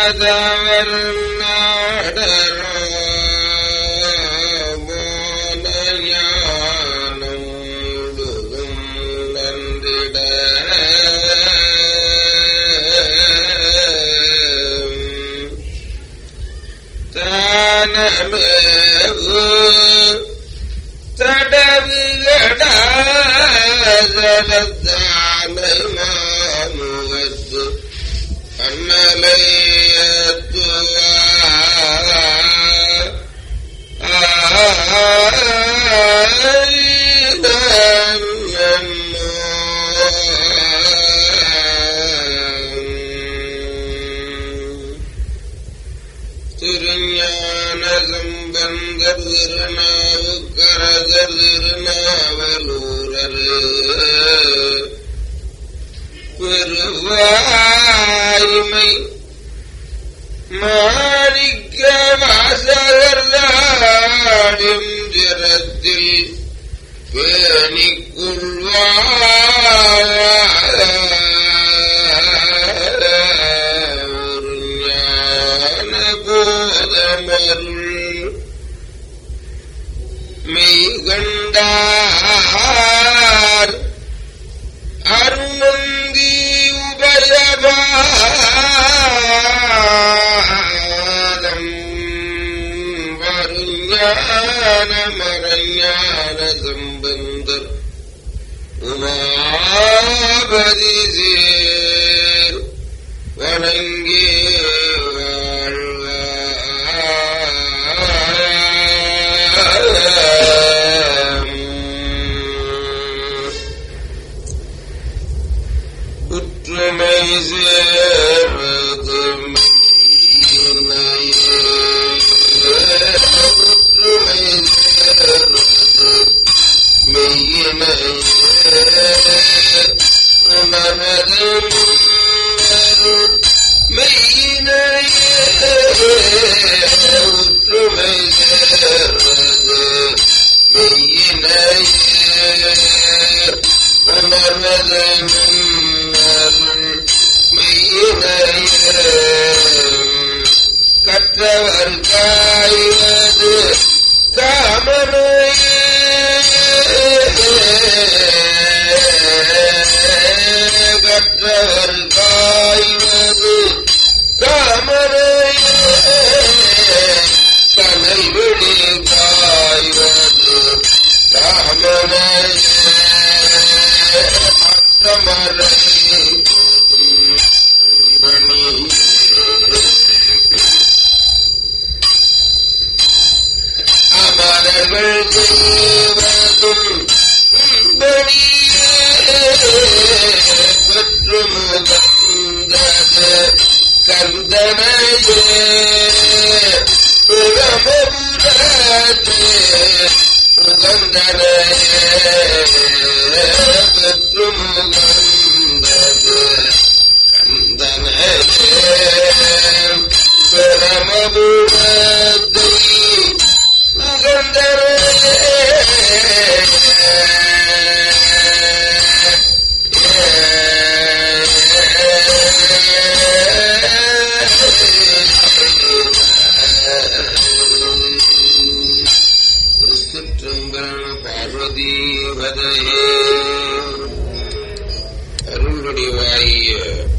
தவர் நாடரோ மோனஞானம் முழுதும் நன்றிட தானமேவு தடவுகடாசலத்தானமாமுகத்து திருஞான சம்பந்தர் திருநாவுக்கரசர் திருநாவலூரர் பெருவாய்மை மாணிக்க வாசகர்தாடும் ஜரத்தில் பேணிக்குள்வான போதமருள் மெய்கண்டார் அருணந்தி உபயபாதம் வருஞான மரஞான சம்பந்தர் உமாபதி சேர் வணங்கி வாழ்வார் உற்றுமை சேர்வது மெய்யினையே. உற்றுமை சேர்வது மெய்யினையே. உணர்வது அருள் மெய்யினையே. உற்றுமை சேர்வது மெய்யினையே. உணர்வது அருள் மெய்யினையே. கற்றவர் காய்வது காமனையே கற்றவர் காய்வது காமனையே கனல் விழி காய்வது காமனையே அற்றமரை அமரர்கள் தேவதும் பெற்று முகந்தது கந்தனையே புறமுறதே புகந்தனையே பெற்று முகந்தது கந்தனையே பரமபுரத்தை பார்வதீபதையே அருள்வடிவாகிய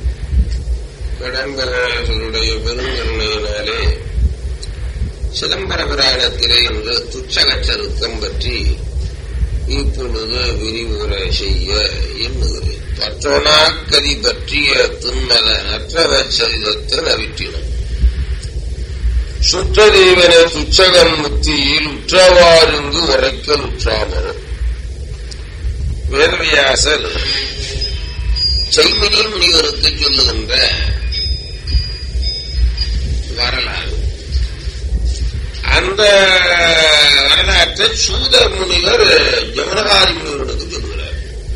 கடம்பரனுடைய பெருங்கருணையினாலே சிதம்பர புராணத்திலே இன்று துச்சகச்சருத்தம் பற்றி இப்பொழுது விரிவுரை செய்ய எண்ணுகிறேன் பற்றோனாக்கதி பற்றிய துன்மல நற்றவ சரிதத்தில் அவிற்றினம் சுற்றதேவன துச்சகன் முத்தியில் உற்றவாறுங்கு உரைக்கல் உற்றாமரும் வேதவியாசர் செய்மினி முனிவருக்கு சொல்லுகின்ற வரலாறு அந்த வரலாற்றை சூத முனிவர் ஜமனகாரி முனிவருக்கு சொல்கிறார்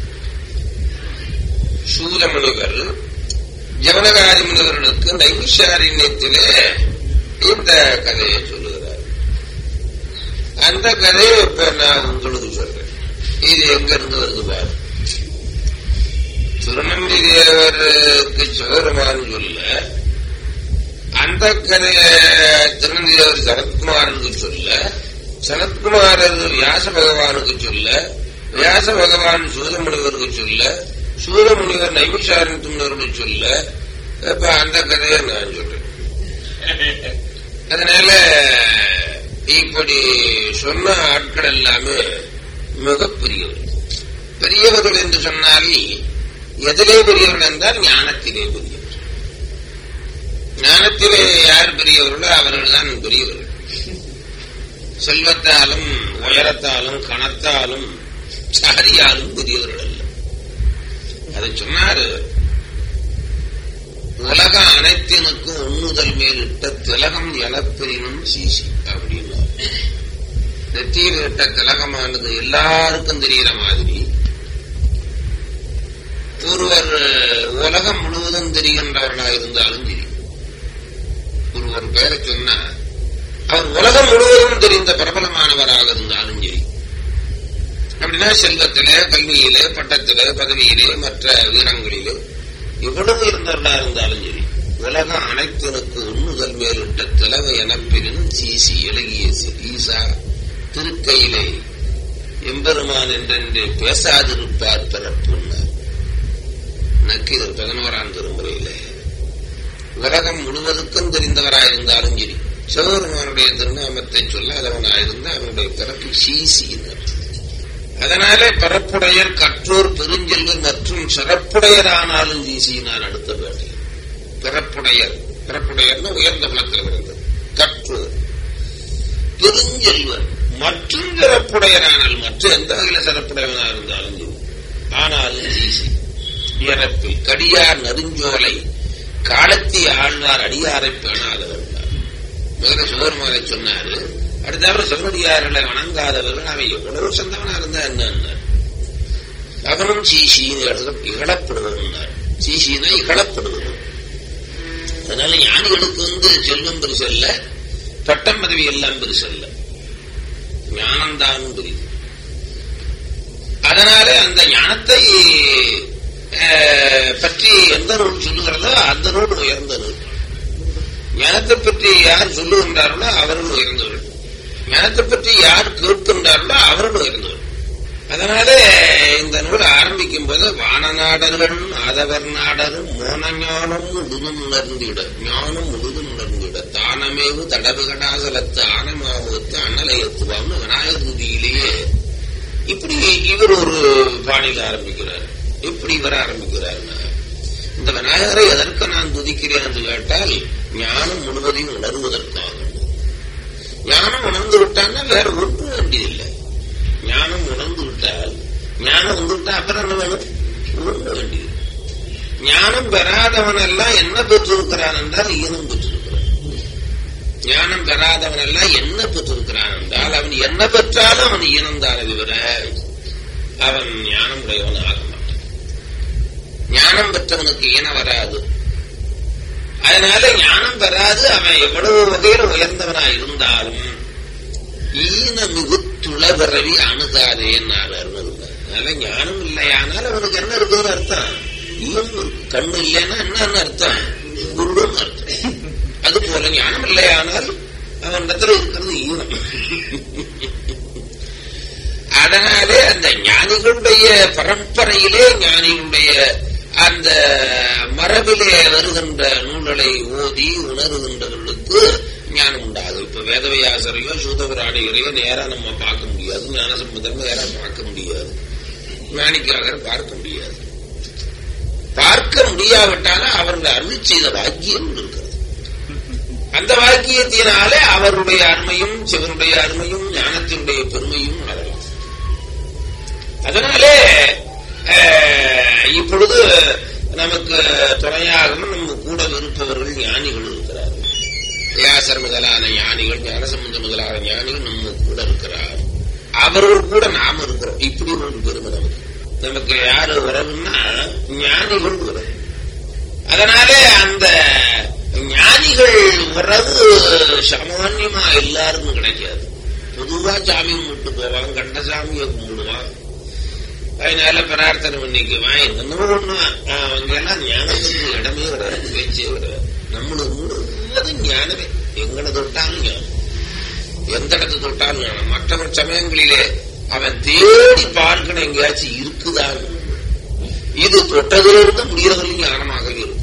சூத முனிவர் ஜமனகாரி முனிவர்களுக்கு நைமிஷாரண்யத்திலே இந்த கதையை சொல்லுகிறார் அந்த கதையை இப்ப நான் உங்களுக்கு சொல்றேன் இது எங்க இருந்து வருது பாரு திருநம்பி தேவருக்கு சிவருமான் சொல்ல அந்த கதையை திருநந்தியவர் சரத்குமாரனுக்கு சொல்ல சனத்குமாரர் வியாச பகவானுக்கு சொல்ல வியாச பகவான் சூதமுனிவருக்கு சொல்ல சூதமுனிவர் நைமிஷாரன் முனிவருக்கு சொல்ல இப்ப அந்த கதையை நான் சொல்றேன் அதனால இப்படி சொன்ன ஆட்கள் எல்லாமே மிக பெரியவர் பெரியவர்கள் என்று சொன்னால் எதிலே பெரியவர்கள் என்றால் ஞானத்திலே பெரியவர் ஞானத்திலே யார் பெரியவர்களோ அவர்கள் தான் பெரியவர்கள் செல்வத்தாலும் உயரத்தாலும் கணத்தாலும் சாரியாலும் பெரியவர்கள் அல்ல அதை சொன்னாரு உலகம் அனைத்தினுக்கும் உண்ணுதல் மேலிட்ட திலகம் எனப்பெரினும் சீசி அப்படின்னா நெத்தியில் இட்ட திலகமானது எல்லாருக்கும் தெரிகிற மாதிரி ஒருவர் உலகம் முழுவதும் தெரிகின்றவர்களாக இருந்தாலும் தெரியும் ஒருவர் பெயரை சொன்னா அவர் உலகம் முழுவதும் தெரிந்த பிரபலமானவராக இருந்தாலும் சரி அப்படின்னா செல்வத்திலே கல்வியிலே பட்டத்திலே பதவியிலே மற்ற வீரங்களிலே எவ்வளவு இருந்தவர்களா இருந்தாலும் சரி உலகம் அனைத்தினுக்கு உண்ணுதல் மேலிட்ட திலவை எனப்பினும் சீசி இலகிய ஈசா திருக்கையிலே எம்பெருமான் என்றென்று பேசாதிருப்பார் பிறப்புன்னார் நக்கீரர் பதினோராம் திருமுறையிலே உலகம் முழுவதுக்கும் தெரிந்தவராயிருந்தாலும் சரி சிவபெருமானுடைய திருநாமத்தை சொல்லாதவனாயிருந்த அவனுடைய பிறப்பு சீசியினர் அதனாலே பரப்புடையர் கற்றோர் பெருஞ்செல்வர் மற்றும் சிறப்புடையரானாலும் சீசியினார் அடுத்த பேட்டை பிறப்புடையர் பிறப்புடையர்னு உயர்ந்த குலத்தில் பிறந்தது கற்றோர் பெருஞ்செல்வர் மற்றும் சிறப்புடையரானால் மற்ற எந்த வகையில சிறப்புடையவனா இருந்தாலும் சரி ஆனாலும் சீசி இறப்பில் கடியார் நெருஞ்சோலை காலத்தி ஆழ்வார் அடியாரை பேணாதவர் முதல்ல சிவபெருமானை சொன்னாரு அடுத்தவர் சிவனடியார்களை வணங்காதவர்கள் அவன் எவ்வளவு சொந்தவனா இருந்தா என்ன அவனும் சீசின்னு இகழப்படுவன் சீசினா இகழப்படுவன் அதனால ஞானிகளுக்கு வந்து செல்வம் பெருசு அல்ல பட்டம் பதவி எல்லாம் பெருசு அல்ல ஞானம்தான் பெரியது அதனால அந்த ஞானத்தை பற்றி எந்த நூல் சொல்லுகிறதோ அந்த நூல் உயர்ந்த நூல் ஞானத்தை பற்றி யார் சொல்லுகின்றார்களோ அவர்கள் உயர்ந்தவர்கள் ஞானத்தை பற்றி யார் கேட்கின்றார்களோ அவர்கள் உயர்ந்தவர்கள் அதனால இந்த நூல் ஆரம்பிக்கும் போது வானநாடர்கள் ஆதவர் நாடரும் மோன ஞானம் முழுதும் உணர்ந்திட ஞானம் முழுதும் உணர்ந்திட தானமேவு தடவுகடாசலத்து ஆனமாவத்து அண்ணலயத்துவான்னு விநாயகர் துதியிலேயே இப்படி இவர் ஒரு பாணியில் ஆரம்பிக்கிறார் எப்படி இவர் ஆரம்பிக்கிறார்னா இந்த விநாயகரை எதற்கு நான் துதிக்கிறேன் என்று கேட்டால் ஞானம் முழுவதையும் உணர்வதற்காக ஞானம் உணர்ந்து விட்டான்னா வேற ஒன்று வேண்டியதில்லை ஞானம் உணர்ந்து விட்டால் ஞானம் வந்து விட்டா அப்புறம் என்ன வேணும் உணர்ந்த வேண்டியது ஞானம் பெறாதவன் எல்லாம் என்ன பெற்றிருக்கிறான் என்றால் ஈனம் பெற்றிருக்கிறான் ஞானம் பெறாதவன் எல்லாம் என்ன பெற்றிருக்கிறான் என்றால் அவன் என்ன பெற்றாலும் அவன் ஈனந்தான விவர அவன் ஞானம் உடையவன் ஆக மாட்டான் ஞானம் பெற்றவனுக்கு ஈன வராது அதனால ஞானம் பெறாது அவன் எவ்வளவு வகையில் உயர்ந்தவனா இருந்தாலும் ஈன மிகுத்துள பிறவி அணுகாதே என்னார் அதனால ஞானம் இல்லையானால் அவனுக்கு என்ன இருக்குதுன்னு அர்த்தம் ஈனம் கண்ணு இல்லைன்னா என்னன்னு அர்த்தம் குருன்னு அர்த்தம் அது போல ஞானம் இல்லையானால் அவன் இடத்துல இருக்கிறது ஈனம் அதனாலே அந்த ஞானிகளுடைய பரம்பரையிலே ஞானிகளுடைய அந்த மரபிலே வருகின்ற நூல்களை ஓதி உணர்கின்றவர்களுக்கு ஞானம் உண்டாகும் இப்ப வேதவியாசரையோ சூதபுராணிகளையோ நேரா நம்ம பார்க்க முடியாது ஞான சம்பந்தம் நேரா பார்க்க முடியாது ஞானிக்காக பார்க்க முடியாது பார்க்க முடியாவிட்டாலும் அவர்கள் அருள் செய்த வாக்கியம் இருக்கிறது அந்த வாக்கியத்தினாலே அவருடைய அருமையும் சிவனுடைய அருமையும் ஞானத்தினுடைய பெருமையும் உணரலாம் அதனாலே இப்பொழுது நமக்கு துணையாகவும் நம்ம கூட இருப்பவர்கள் ஞானிகள் இருக்கிறார்கள் வியாசர் முதலான ஞானிகள் ஞானசம்பந்த முதலான ஞானிகள் நம்ம கூட இருக்கிறார் அவர்கள் கூட நாம இருக்கிறோம் இப்படி ஒரு பெருமை நமக்கு நமக்கு யாரு உறவுன்னா ஞானிகள் உறவு அதனாலே அந்த ஞானிகள் உறவு சாமான்யமா எல்லாருக்கும் கிடைக்காது பொதுவா சாமி கும்பிட்டு போவான் கண்ட சாமியை கும்பிடுவான் அதனால பிரார்த்தனை பண்ணிக்குவான் என்னமோ ஒண்ணு அவங்க எல்லாம் ஞானத்துக்கு இடமே கிடையாது பேச்சே கிடையாது நம்மளுக்கு முழுவதும் ஞானமே எங்கன தொட்டாலும் ஞானம் எந்த இடத்து தொட்டாலும் ஞானம் மற்ற சமயங்களிலே அவன் தேடி பார்க்கணும் எங்கேயாச்சும் இருக்குதான் இது தொட்டதிலிருந்து முடிகிறதிலும் ஞானமாக இருக்கும்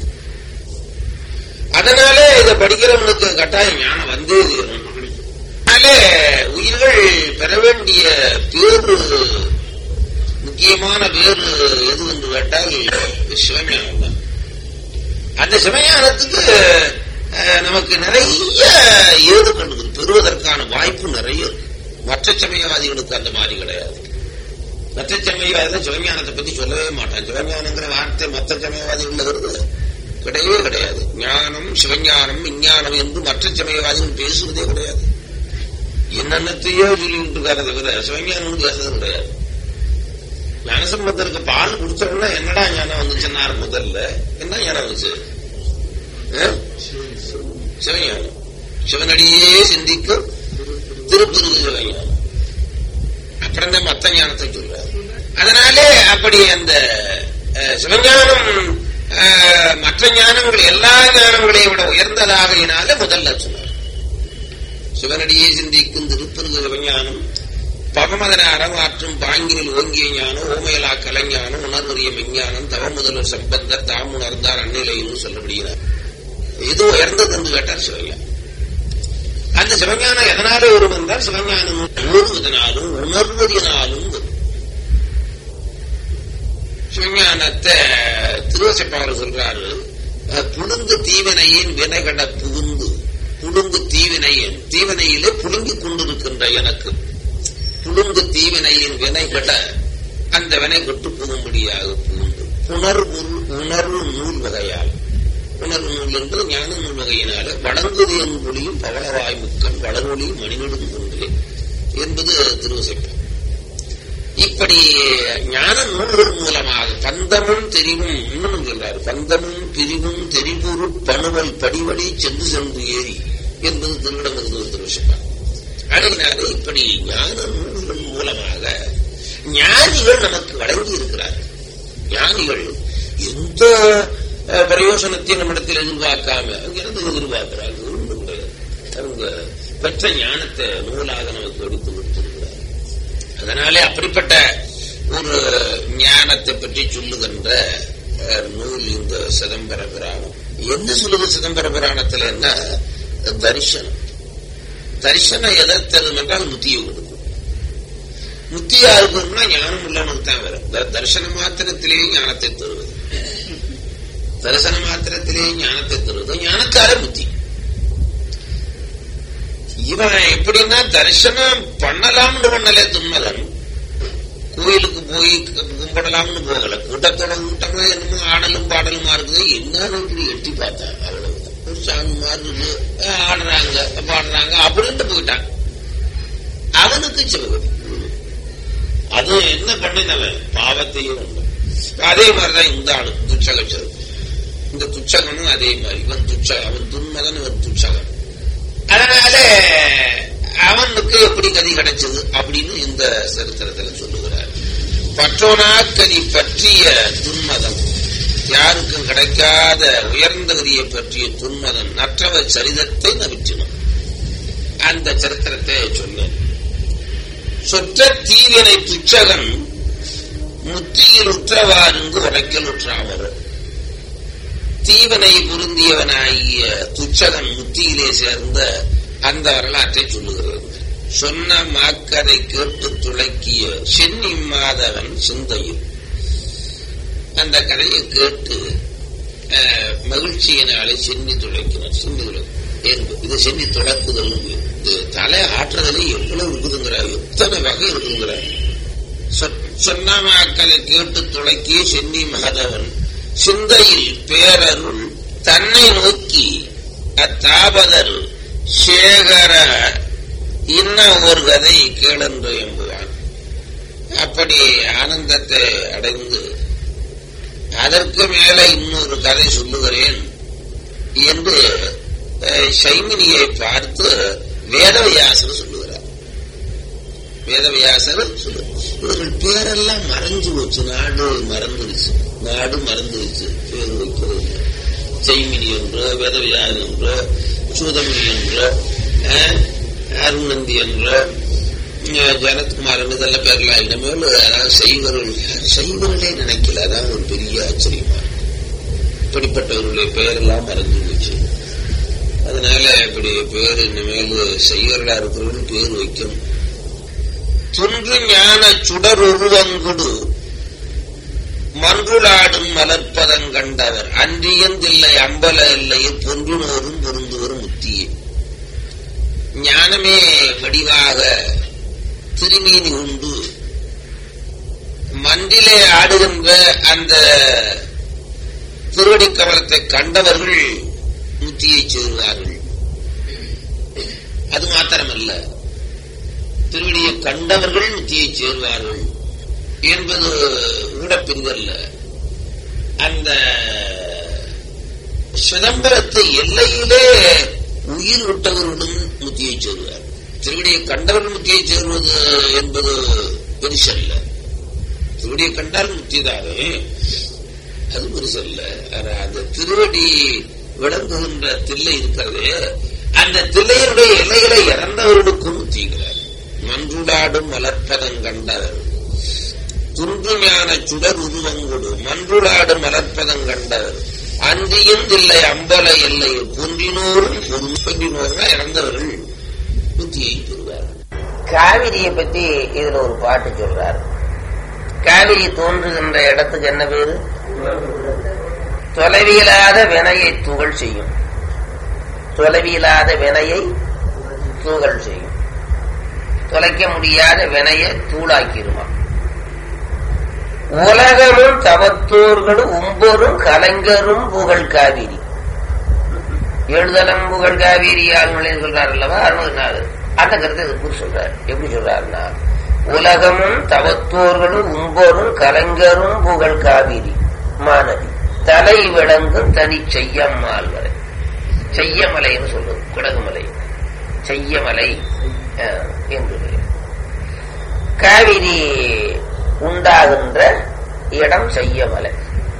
அதனாலே இதை படிக்கிறவனுக்கு கட்டாயம் ஞானம் வந்தே தீரும் அதனாலே உயிர்கள் பெற வேண்டிய பேரு முக்கியமான பேரு எது என்று கேட்டால் சிவஞானம் தான் அந்த சிவஞானத்துக்கு அஹ், நமக்கு நிறைய ஏது கண்டுது பெறுவதற்கான வாய்ப்பு நிறைய இருக்கு மற்ற சமயவாதிகளுக்கு அந்த மாதிரி கிடையாது மற்ற சமயவாதிகள் சிவஞானத்தை பத்தி சொல்லவே மாட்டான் சிவஞானங்கிற வார்த்தை மற்ற சமயவாதிகள் வருது கிடையவே கிடையாது ஞானம் சிவஞானம் விஞ்ஞானம் என்று மற்ற சமயவாதிகள் பேசுவதே கிடையாது என்னென்னத்தையோ சொல்லிட்டு இருக்காரு தவிர சிவஞானம் பேசுறது கிடையாது ஞானசம்பந்தருக்கு பால் குடிச்சோம்னா என்னடா ஞானம் வந்துச்சுன்னாரு முதல்ல என்ன ஞானம் வந்துச்சு ஆ? சிவஞானம் சிவனடியே சிந்திக்கும் திருப்பெருகு சிவஞானம் அப்புறம் தான் மத்த ஞானத்தை சொல்றாரு அதனாலே அப்படி அந்த அஹ், சிவஞானம் அஹ், மற்ற ஞானங்கள் எல்லா ஞானங்களையும் விட உயர்ந்ததாகையினால முதல்ல சொன்னார் சிவனடியே சிந்திக்கும் திருப்பெருகு சிவஞானம் பகமதன அறவாற்றும் பாங்கினில் ஓங்கிய ஞானம் ஓமையலா கலைஞானம் உணர்வுரிய விஞ்ஞானம் தவ முதல்வர் சம்பந்தர் தாம் உணர்ந்தார் அந்நிலைன்னு சொல்லப்படுகிறார் இது உயர்ந்தது என்று கேட்டார் சிவஞானம் அந்த சிவஞானம் எதனால வரும் என்றால் சிவஞானம் ஓடுவதனாலும் உணர்வதனாலும் வரும் சிவஞானத்தை திருவசப்பாளர் சொல்றாரு அஹ், புழுங்கு தீவினையின் வினைகட புகுந்து புழுங்கு தீவினையின் தீவினையிலே புழுங்கிக் கொண்டிருக்கின்ற எனக்கு புழுங்கு தீவினையின் வினைகட அந்த வினை கெட்டு புகும்படியாக புகுந்து புணர்வு உணர்வு நூல் வகையால் உணர்வு நூல் என்பது ஞான நூல் வகையினால வடங்குது என்பொழியும் பவளவாய் முக்கம் வடமொழி மணிநெடும் கொண்டே என்பது திருவசைப்பம் இப்படி ஞான நூல்கள் மூலமாக பந்தமும் தெரிவும் இன்னும் சொல்றாரு பந்தமும் பிரிவும் தெரிவுறு பணுவல் படிவடி சென்று சென்று ஏறி என்பது திருவிடமிருந்து ஒரு திருவசைப்பார் அதனால இப்படி ஞான நூல்கள் மூலமாக ஞானிகள் நமக்கு வழங்கி இருக்கிறார்கள் ஞானிகள் எந்த அஹ், பிரயோசனத்தையும் நம்மிடத்தில் எதிர்பார்க்காம அங்கிருந்து எதிர்பார்க்கிறார்கள் ஒன்றும் கிடையாது அவங்க பெற்ற ஞானத்தை நூலாக நமக்கு எடுத்து கொடுத்திருக்கிறார் அதனாலே அப்படிப்பட்ட ஒரு ஞானத்தை பற்றி சொல்லுகின்ற அஹ், நூல் இந்த சிதம்பர புராணம் என்ன சொல்லுது சிதம்பர புராணத்துல என்ன தரிசனம் தரிசனம் எதற்கது என்றால் முத்தியை கொடுக்கும் முத்தியா இருக்கணும்னா ஞானம் உள்ளவனுக்கு தான் வரும் த- தரிசன மாத்திரத்திலேயே ஞானத்தை தருவது தரிசன மாத்திரத்திலேயே ஞானத்தை தருவது ஞானக்கார புத்தி இவன் எப்படின்னா தரிசனம் பண்ணலாம்னு பண்ணல தும்மலன் கோயிலுக்கு போய் கு- கும்பிடலாம்னு போகல கூட்டத்தோட கூட்டமா என்னமோ ஆடலும் பாடலுமா இருக்குது என்னன்னு இப்படி எட்டி பார்த்தான் அவ்வளவுதான் ஒரு சாமி மாதிரி இருக்கு. அஹ் ஆடுறாங்க பாடுறாங்க அப்படின்ட்டு போயிட்டான் அவனுக்கு சிவகதி அது என்ன பண்ணினவன் பாவத்தையும் உண்டு அதே மாதிரிதான் இந்த ஆளு துச்சகம் இந்த துச்சகனும் அதே மாதிரி இவன் துச்சகம் அவன் துன்மதன் இவன் துச்சகன் அதனால அவனுக்கு எப்படி கதி கிடைச்சது அப்படின்னு இந்த சரித்திரத்துல சொல்லுகிறார் பற்றோனாக்கதி பற்றிய துன்மதம் யாருக்கும் கிடைக்காத உயர்ந்த கதியை பற்றிய துன்மதம் நற்றவ சரிதத்தை நவிற்றினோம் அந்த சரித்திரத்தை சொன்னேன் சொற்ற தீவினை துச்சகன் முத்தியில் உற்றவாறுங்கு உரைக்கல் உற்றாவர் தீவனை பொருந்தியவனாகிய துச்சகன் முத்தியிலே சேர்ந்த அந்த வரலாற்றை சொல்லுகிறது சொன்ன மாக்கதை கேட்டு துளக்கிய சென்னி மாதவன் சிந்தையில் அந்த கதையை கேட்டு அஹ், மகிழ்ச்சியினாலே சென்னி துளைக்கிறான் சென்னி துளை என்பது இது சென்னி துளக்குதல் இது தலை ஆற்றுறதுல எவ்வளவு இருக்குதுங்கிற எத்தனை வகை இருக்குங்கிற சொன்ன மாக்களை கேட்டு துளக்கிய சென்னி மாதவன் சிந்தையில் பேரருள் தன்னை நோக்கி அத்தாபதர் சேகர இன்ன ஒரு கதை கேளென்று என்பான் அப்படி ஆனந்தத்தை அடைந்து அதற்கு மேலே இன்னொரு கதை சொல்லுகிறேன் என்று அஹ், சைமினியை பார்த்து வேதவியாசர் சொல்லுகிறார் வேதவியாசர் சொல்லு இவர்கள் பேரெல்லாம் மறைஞ்சு போச்சு நாடு மறந்துருச்சு நாடு மறந்துருச்சு பேர் வைக்கிறது இல்லை. செய்மினி என்று வேதவியார் என்று சூதமணி என்று அஹ், அருணந்தி என்று அஹ், ஜனத்குமாரன் இதெல்லாம் பேர்லாம் இனிமேல் அதாவது செய்வர்கள் செய்வர்களே நினைக்கல அதான் ஒரு பெரிய ஆச்சரியமா இப்படிப்பட்டவர்களுடைய பெயரெல்லாம் மறந்து போச்சு அதனால இப்படி பேர் இனிமேல் செய்வர்களா இருக்கிறவர்கள் பேர் வைக்கணும் துன்று ஞான சுடர் உருவங்குடு மன்றுளாடும் மலர்ப்பதம் கண்டவர் அன்றியந்தில்லை அம்பல இல்லை பொன்றுனோரும் பொருந்துவரும் முத்தியே ஞானமே வடிவாக திருமீனி உண்டு மன்றிலே ஆடுகின்ற அந்த திருவடி கமலத்தை கண்டவர்கள் முத்தியை சேருவார்கள் அது மாத்திரமல்ல திருவடியை கண்டவர்கள் முத்தியை சேருவார்கள் என்பது ஊடப்பிரிதல்ல அந்த சிதம்பரத்து எல்லையிலே உயிர் விட்டவர்களும் முத்தியை சேருவார் திருவடியை கண்டவர்கள் முத்தியை சேருவது என்பது பெருசல்ல திருவடியை கண்டால் முத்திதானே அது பெருசல்ல ஆனா அந்த திருவடி விளங்குகின்ற தில்லை இருக்கிறதே அந்த தில்லையினுடைய எல்லைகளை இறந்தவர்களுக்கும் முத்திக்கிறார் மன்றுடாடும் மலர்ப்பதம் கண்டவர் துன்புஞான சுடர் உருவங்கொடு மன்றுளாடு மலர்ப்பதம் கண்டவர் அன்றியும் இல்லை அம்பல எல்லை பொன்றினோரும் பொன்றினோர்னா இறந்தவர்கள் புத்தியை பெறுவார் காவிரியை பத்தி இதுல ஒரு பாட்டு சொல்றார் காவிரி தோன்றுகின்ற இடத்துக்கு என்ன பேரு தொலைவியலாத வினையை துகள் செய்யும் தொலைவியலாத வினையை தூகள் செய்யும் தொலைக்க முடியாத வினையை தூளாக்கிருமா உலகமும் தவத்தோர்களும் உம்பொரும் கலைஞரும் புகழ் காவிரி எழுதலம் புகழ் காவிரி ஆளுநர் சொல்றார் அல்லவா அருணகிரிநாத் அந்த கருத்தை இதுக்கு சொல்றார் எப்படி சொல்றாருன்னா உலகமும் தவத்தோர்களும் உம்போரும் கலைஞரும் புகழ் காவிரி மாணவி தலை விளங்கும் தனி செய்யம்மாள் வரை செய்யமலைன்னு சொல்றது குடகுமலை செய்யமலை அஹ், என்று பெயர். காவிரி உண்டாகின்ற இடம் செய்யமலை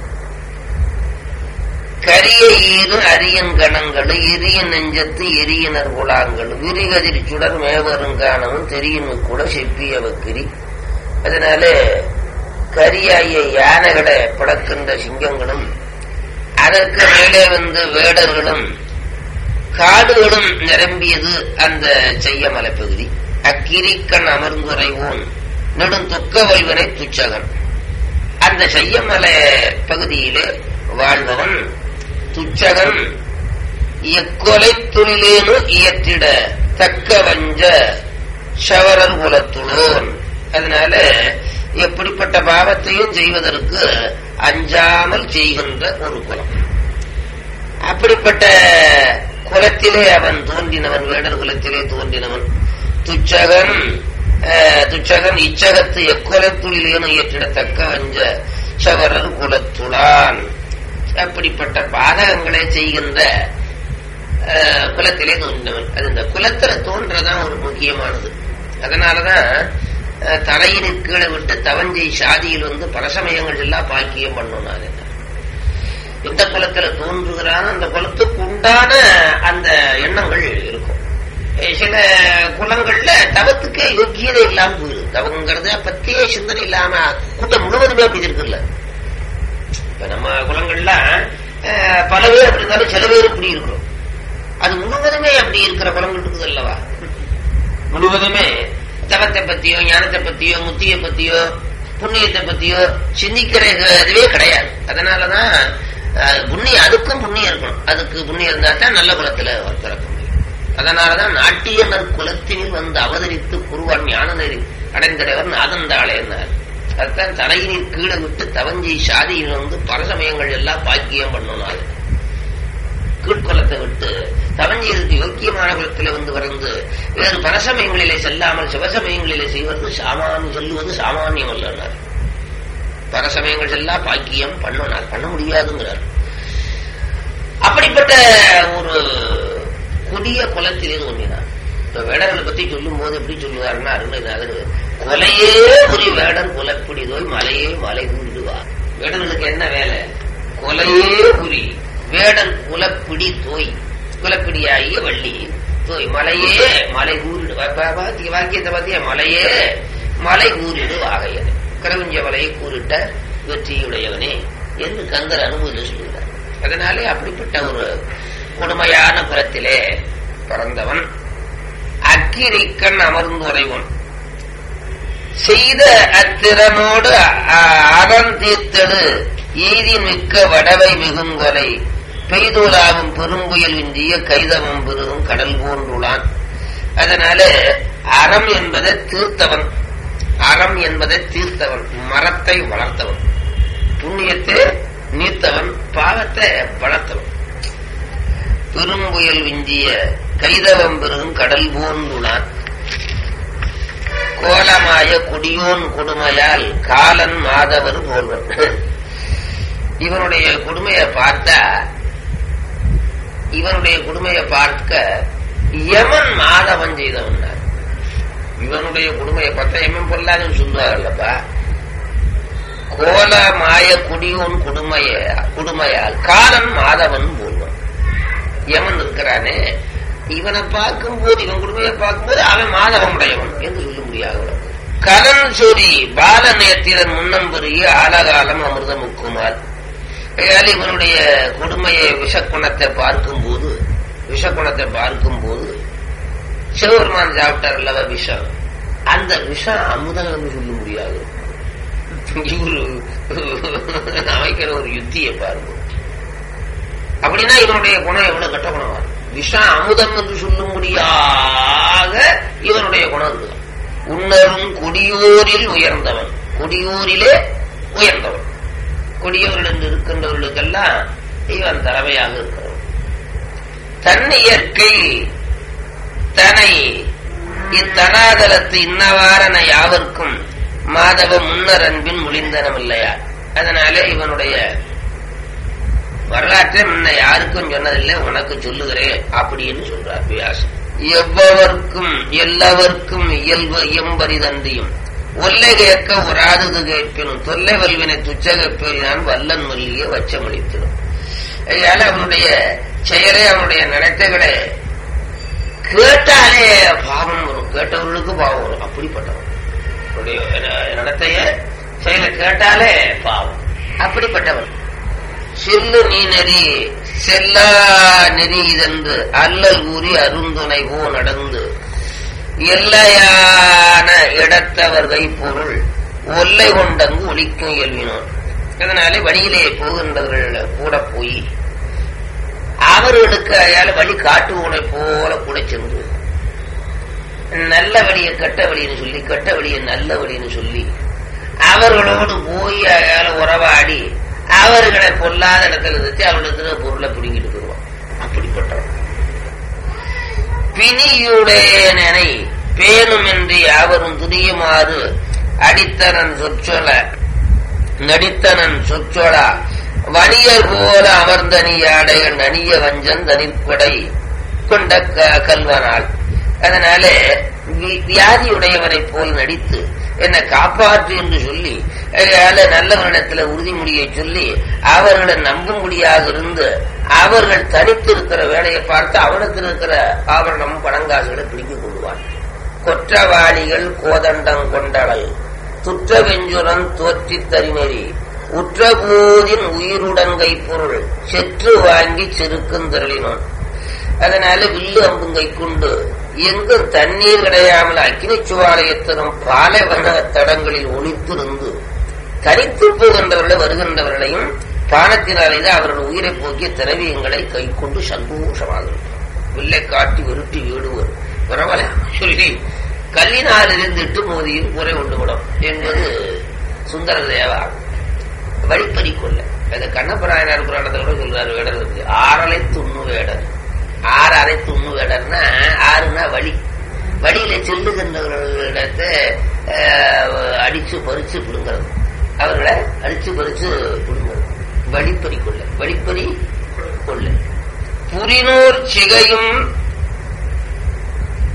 கரிய ஈரு அரியங்கணங்களு எரிய நெஞ்சத்து எரியனர் குலாங்களு விரிகதிர் சுடர் மேவருங்கானமும் தெரியும் கூட செப்பிய வக்கிரி அதனால கரியாய யானைகளை படக்கின்ற சிங்கங்களும் அதற்கு மேலே வந்து வேடர்களும் காடுகளும் நிரம்பியது அந்த செய்யமலை பகுதி அக்கிரிக்கண் அமர்ந்துரைவோன் நெடும் தொக்க வைவனை துச்சகன் அந்த செய்யமலை பகுதியிலே வாழ்ந்தவன் துச்சகன் எக்கொலை துணிலேனு இயற்றிட தக்க வஞ்ச சவரர் குலத்துளோன் அதனால எப்படிப்பட்ட பாவத்தையும் செய்வதற்கு அஞ்சாமல் செய்கின்ற ஒரு குலம் அப்படிப்பட்ட குலத்திலே அவன் தோன்றினவன் வேடர் குலத்திலே தோன்றினவன் துச்சகன் அஹ், துச்சகன் இச்சகத்து எக்குலத்துளிலேனு இயற்றிடத்தக்க வஞ்ச சவரர் குலத்துளான் அப்படிப்பட்ட பாதகங்களை செய்கின்ற அஹ், குலத்திலே தோன்றினவன் அது இந்த குலத்துல தோன்றதான் ஒரு முக்கியமானது அதனாலதான் அஹ், தலையினுக்கு கீழே விட்டு தவஞ்சை சாதியில் வந்து பரசமயங்கள் எல்லாம் பாக்கியம் பண்ணணும் எந்த குலத்துல தோன்றுகிறானோ அந்த குலத்துக்கு உண்டான அந்த எண்ணங்கள் இருக்கும் அஹ் சில குலங்கள்ல தவத்துக்கே யோக்கியதை இல்லாம போயிடுது தவங்கிறத பத்தியே சிந்தனை இல்லாம கூட்டம் முழுவதுமே அப்படி இருக்குல்ல இப்ப நம்ம குலங்கள்லாம் அஹ், பல பேர் அப்படி இருந்தாலும் சில பேர் இப்படி இருக்கிறோம் அது முழுவதுமே அப்படி இருக்கிற குலங்கள் இருக்குது அல்லவா முழுவதுமே தவத்தை பத்தியோ ஞானத்தை பத்தியோ முத்தியை பத்தியோ புண்ணியத்தை பத்தியோ சிந்திக்கிற இதுவே கிடையாது அதனாலதான் அஹ், புண்ணியம் அதுக்கும் புண்ணியம் இருக்கணும் அதுக்கு புண்ணியம் இருந்தா தான் நல்ல குலத்துல பிறக்க முடியும் அதனாலதான் நாட்டியனர் குலத்தினில் வந்து அவதரித்து குருவான் ஞான நெறி அடைந்தடைவர் நாதந்தாளே இருந்தார் அதுதான் தலையினில் கீழே விட்டு தவஞ்சி சாதியில் வந்து பரசமயங்கள் எல்லாம் பாக்கியம் பண்ணணும் அது கீழ்குலத்தை விட்டு தவஞ்சியருக்கு யோக்கியமான குலத்திலே வந்து வளர்ந்து வேறு பரசமயங்களிலே செல்லாமல் சிவசமயங்களிலே செய்வது சாமானியம் சொல்லுவது சாமானியம் அல்லனார் பரசமயங்கள் எல்லாம் பாக்கியம் பண்ணணும் பண்ண முடியாதுங்கிறார் அப்படிப்பட்ட ஒரு கொடிய குலத்திலே தோன்றினார் இப்ப வேடர்களை பத்தி சொல்லும் போது எப்படி சொல்லுவாருன்னா அருமைநாதர் கொலையே புரி வேடர் குலப்பிடிதோய் மலையே மலை கூறிடுவா வேடர்களுக்கு என்ன வேலை கொலையே புரி வேடன் குலப்பிடி தோய் குலப்பிடியாகிய வள்ளி தோய் மலையே மலை கூறிடு வாக்கியத்தை பார்த்தியா மலையே மலை கூறிடு ஆகையது கிரவிஞ்ச மலையை கூறிட்ட வெற்றியுடையவனே என்று கந்தர் அனுபவத்தில் சொல்லுகிறார் அதனாலே அப்படிப்பட்ட ஒரு கொடுமையான புறத்திலே பிறந்தவன் அக்கிரிக்கண் அமர்ந்துரைவன் செய்த அத்திறனோடு அறம் தீர்த்தது ஈதி மிக்க வடவை மிகுங்கொலை பெய்தோலாவும் பெரும்புயல் விஞ்சிய கைதவம் பெருகும் கடல் போன்றுளான் அதனால அறம் என்பதை தீர்த்தவன் அறம் என்பதை தீர்த்தவன் மரத்தை வளர்த்தவன் புண்ணியத்தை நீர்த்தவன் பாவத்தை வளர்த்தவன் பெரும்புயல் விஞ்சிய கைதவம் பெருகும் கடல் போன்றுளான் கோலமாய குடியோன் கொடுமையால் காலன் மாதவர் போல்வன் இவனுடைய கொடுமையை பார்த்தா இவனுடைய கொடுமையை பார்க்க யமன் மாதவன் செய்தவன் இவனுடைய கொடுமையை பார்த்தா எமன் பொல்லாதுன்னு சொல்லுவாங்கல்லப்பா கோல மாய குடியோன் கொடுமைய கொடுமையால் காலன் மாதவன் போல்வன் யமன் இருக்கிறானே இவனை பார்க்கும்போது இவன் குடுமையை பார்க்கும்போது அவன் மாதவன் உடையவன் என்று சொல்ல முடியாது கலன் சொரி பால நேத்திரன் முன்னம்பெரிய ஆலகாலம் அமிர்த முக்குமார் இவனுடைய கொடுமையை விஷக்குணத்தை பார்க்கும்போது விஷக்குணத்தை பார்க்கும்போது சிவபெருமான் சாப்பிட்டார் அல்லவா விஷம் அந்த விஷம் அமுதம் சொல்ல முடியாது இவரு அமைக்கிற ஒரு யுத்தியை பாருங்க அப்படின்னா இவனுடைய குணம் எவ்வளவு கட்ட குணமா விஷம் அமுதம் என்று சொல்லும்படியாக இவனுடைய குணம் இருக்குதான் உன்னரும் கொடியூரில் உயர்ந்தவன் கொடியூரிலே உயர்ந்தவன் கொடியூரில் என்று இருக்கின்றவர்களுக்கெல்லாம் இவன் தலைமையாக இருக்கிறவன் தன் இயற்கை தனை இத்தனாதலத்து இன்னவாரன யாவர்க்கும் மாதவ முன்னர் அன்பின் முழிந்தனம் இல்லையா அதனால இவனுடைய வரலாற்றை முன்ன யாருக்கும் சொன்னதில்லை உனக்கு சொல்லுகிறேன் அப்படின்னு சொல்றார் வியாசம் எவ்வவர்க்கும் எல்லாவர்க்கும் இயல்பு இயம்பரிதன்றியும் ஒல்லை கேட்க உராதது கேட்பினும் தொல்லை வல்வினை துச்சகப்பில் நான் வல்லன் மல்லிய வச்சமளித்திடும் அதனால அவனுடைய செயலை அவனுடைய நடத்தைகளை கேட்டாலே பாவம் வரும் கேட்டவர்களுக்கு பாவம் வரும் அப்படிப்பட்டவன் நடத்தைய செயலை கேட்டாலே பாவம் அப்படிப்பட்டவன் செல்லு நீ நெறி செல்லா நெறி இதென்று அல்லல் ஊறி அருந்துணை போ நடந்து எல்லையான இடத்தவர் கைப்பொருள் ஒல்லை கொண்டங்கு ஒழிக்கும் இயல்பினோன் அதனாலே வழியிலே போகின்றவர்கள் கூட போய் அவர்களுக்கு அதால வழி காட்டுவோனை போல கூட சென்று நல்ல வழியை கெட்ட வழின்னு சொல்லி கெட்ட வழியை நல்ல வழின்னு சொல்லி அவர்களோடு போய் அதால உறவாடி அவர்களை பொல்லாத இடத்துல வச்சு அவர்களுக்கு பொருளை பிடிங்கிட்டு போடுவான் அப்படிப்பட்டவன் பிணியுடையனை பேணும் என்று யாவரும் துணியுமாறு அடித்தனன் சொற்சொல நடித்தனன் சொற்சொலா வணியர் போல அமர்ந்தனியாடைகள் நனிய வஞ்சன் தனிப்படை கொண்ட கல்வனால் அதனால வியாதியுடையவனை போல் நடித்து என்னை காப்பாற்று என்று சொல்லி அதனால நல்லவரிடத்துல உறுதிமொழியை சொல்லி அவர்களை நம்பும்படியாக இருந்து அவர்கள் தனித்து இருக்கிற வேலையை பார்த்து அவனுக்கு இருக்கிற ஆபரணமும் பணங்காசுகளை பிடித்துக் கொள்வான் கொற்றவாளிகள் கோதண்டம் கொண்டவள் துற்ற வெஞ்சுரன் தோற்றி தரிநெறி உற்றபோதின் உயிருடன் கைப்பொருள் செற்று வாங்கி செருக்குந்தருளினோன் அதனால வில்லு அம்புங்கை கொண்டு எங்கும் தண்ணீர் கிடையாமல் அக்கினி சுவாலயத்திலும் பாலைவன தடங்களில் ஒளித்திருந்து தனித்து போகின்றவர்களை வருகின்றவர்களையும் பானத்தினாலே அவர்கள் உயிரை போக்கிய திரவியங்களை கை கொண்டு சந்தோஷமாக வில்லை காட்டி விருட்டி வீடுவர் பரவல சொல்லி கல்லினால் இருந்துட்டு மோதியும் குறை உண்டுவிடும் என்பது சுந்தர தேவா வழிப்பறி கொள்ள அது கண்ணப்பராயனார் புராணத்தில் கூட சொல்றாரு வேடர் இருக்கு ஆறலை துண்ணு வேடர் ஆறு அரை துண்ணு வேடர்னா ஆறுனா வழி வழியில செல்லுகின்றவர்களிடத்தை அடிச்சு பறிச்சு பிடுங்கிறது அவர்களை அடிச்சு பறிச்சு பிடுங்கிறது வழிப்பறி கொள்ள வழிப்பறி கொள்ள புரினூர் சிகையும்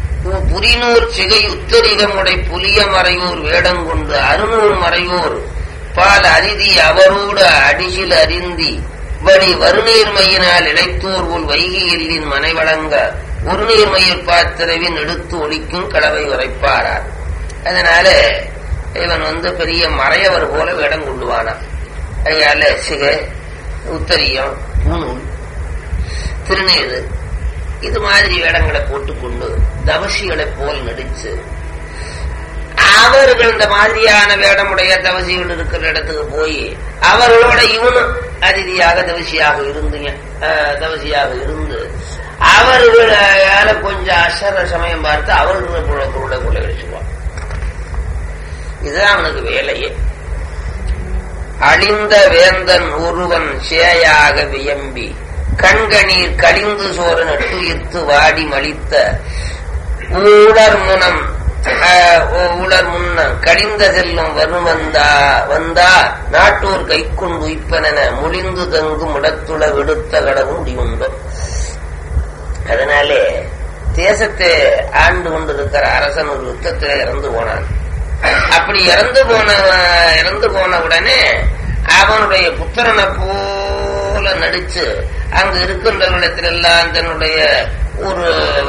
புரிநூர் சிகை உத்தரிகமுடை புலிய மறையூர் வேடங்கொண்டு அருநூர் மறையூர் பால் அரிதி அவரோடு அடிசில் அறிந்தி வழி வருநீர்மையினால் இழைத்தோர் உள் வைகை எல்லின் மனை வழங்க ஒரு நீர்மயிர் பாத்திரவின் எடுத்து ஒழிக்கும் கடவை உரைப்பாரார் அதனால இவன் வந்து பெரிய மறையவர் போல வேடம் கொள்ளுவானான் அதனால சிகை உத்தரியம் பூணூல் திருநீர் இது மாதிரி வேடங்களை போட்டுக்கொண்டு தவசிகளைப் போல் நடிச்சு அவர்கள் இந்த மாதிரியான வேடமுடைய தவசிகள் இருக்கிற இடத்துக்கு போய் அவர்களோட இவனும் அதிதியாக தவசியாக இருந்துங்க அஹ், தவசியாக இருந்து அவர்களால கொஞ்சம் அசர சமயம் பார்த்து அவர்கள் பொருளை கொள்ள வச்சுக்குவான் இதுதான் அவனுக்கு வேலையே அழிந்த வேந்தன் ஒருவன் சேயாக வியம்பி கண்கணீர் கழிந்து சோர நட்டுயிர்த்து வாடி மலித்த ஊழர் முனம் ஆஹ், ஊழர் முன்னம் கழிந்த செல்லும் வரும் வந்தா வந்தா நாட்டோர் கைக்கொண்டு உய்ப்பனென முழிந்து தங்கும் இடத்துள விடுத்த கடவும் முடிவுண்டோ அதனாலே தேசத்தை ஆண்டு கொண்டிருக்கிற அரசன் ஒரு யுத்தத்திலே இறந்து போனான் அப்படி இறந்து போன இறந்து போன உடனே அவனுடைய புத்திரனை போல நடிச்சு அங்க இருக்கின்றவர்களிடத்திலெல்லாம் தன்னுடைய ஒரு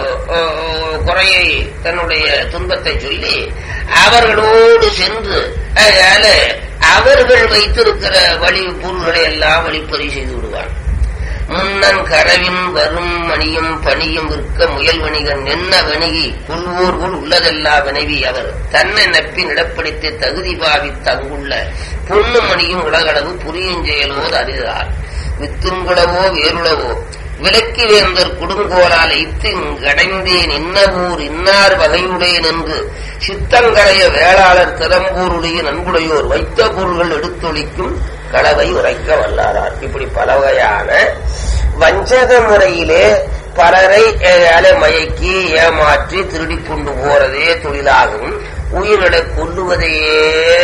அஹ், குறையை தன்னுடைய துன்பத்தை சொல்லி அவர்களோடு சென்று அதனால அவர்கள் வைத்திருக்கிற வழி பொருள்களை எல்லாம் வழிப்பறி செய்து விடுவான் முன்னன் கரவின் வரும் மணியும் பணியும் விற்க முயல் வணிகன் என்ன வணிகி புல்வோர்குள் உள்ளதெல்லா வினைவி அவர் தன்னை நப்பி நடப்படுத்தி தகுதி பாவி தங்குள்ள பொண்ணு மணியும் உலகளவு புரியும் செயலோது அறிதார் வித்துங்குளவோ வேருளவோ விலக்கி வேந்தர் குடுங்கோலால் இத்திங்கடைந்தேன் இன்னவூர் இன்னார் வகையுடையன் என்று சித்தங்களைய வேளாளர் திறம்பூருடைய நன்குடையோர் வைத்த பொருள்கள் எடுத்தொழிக்கும் களவை உரைக்க வல்லாரார் இப்படி பல வகையான வஞ்சக முறையிலே பலரை அலை மயக்கி ஏமாற்றி திருடி கொண்டு போறதே தொழிலாகவும் உயிர்களை கொல்லுவதையே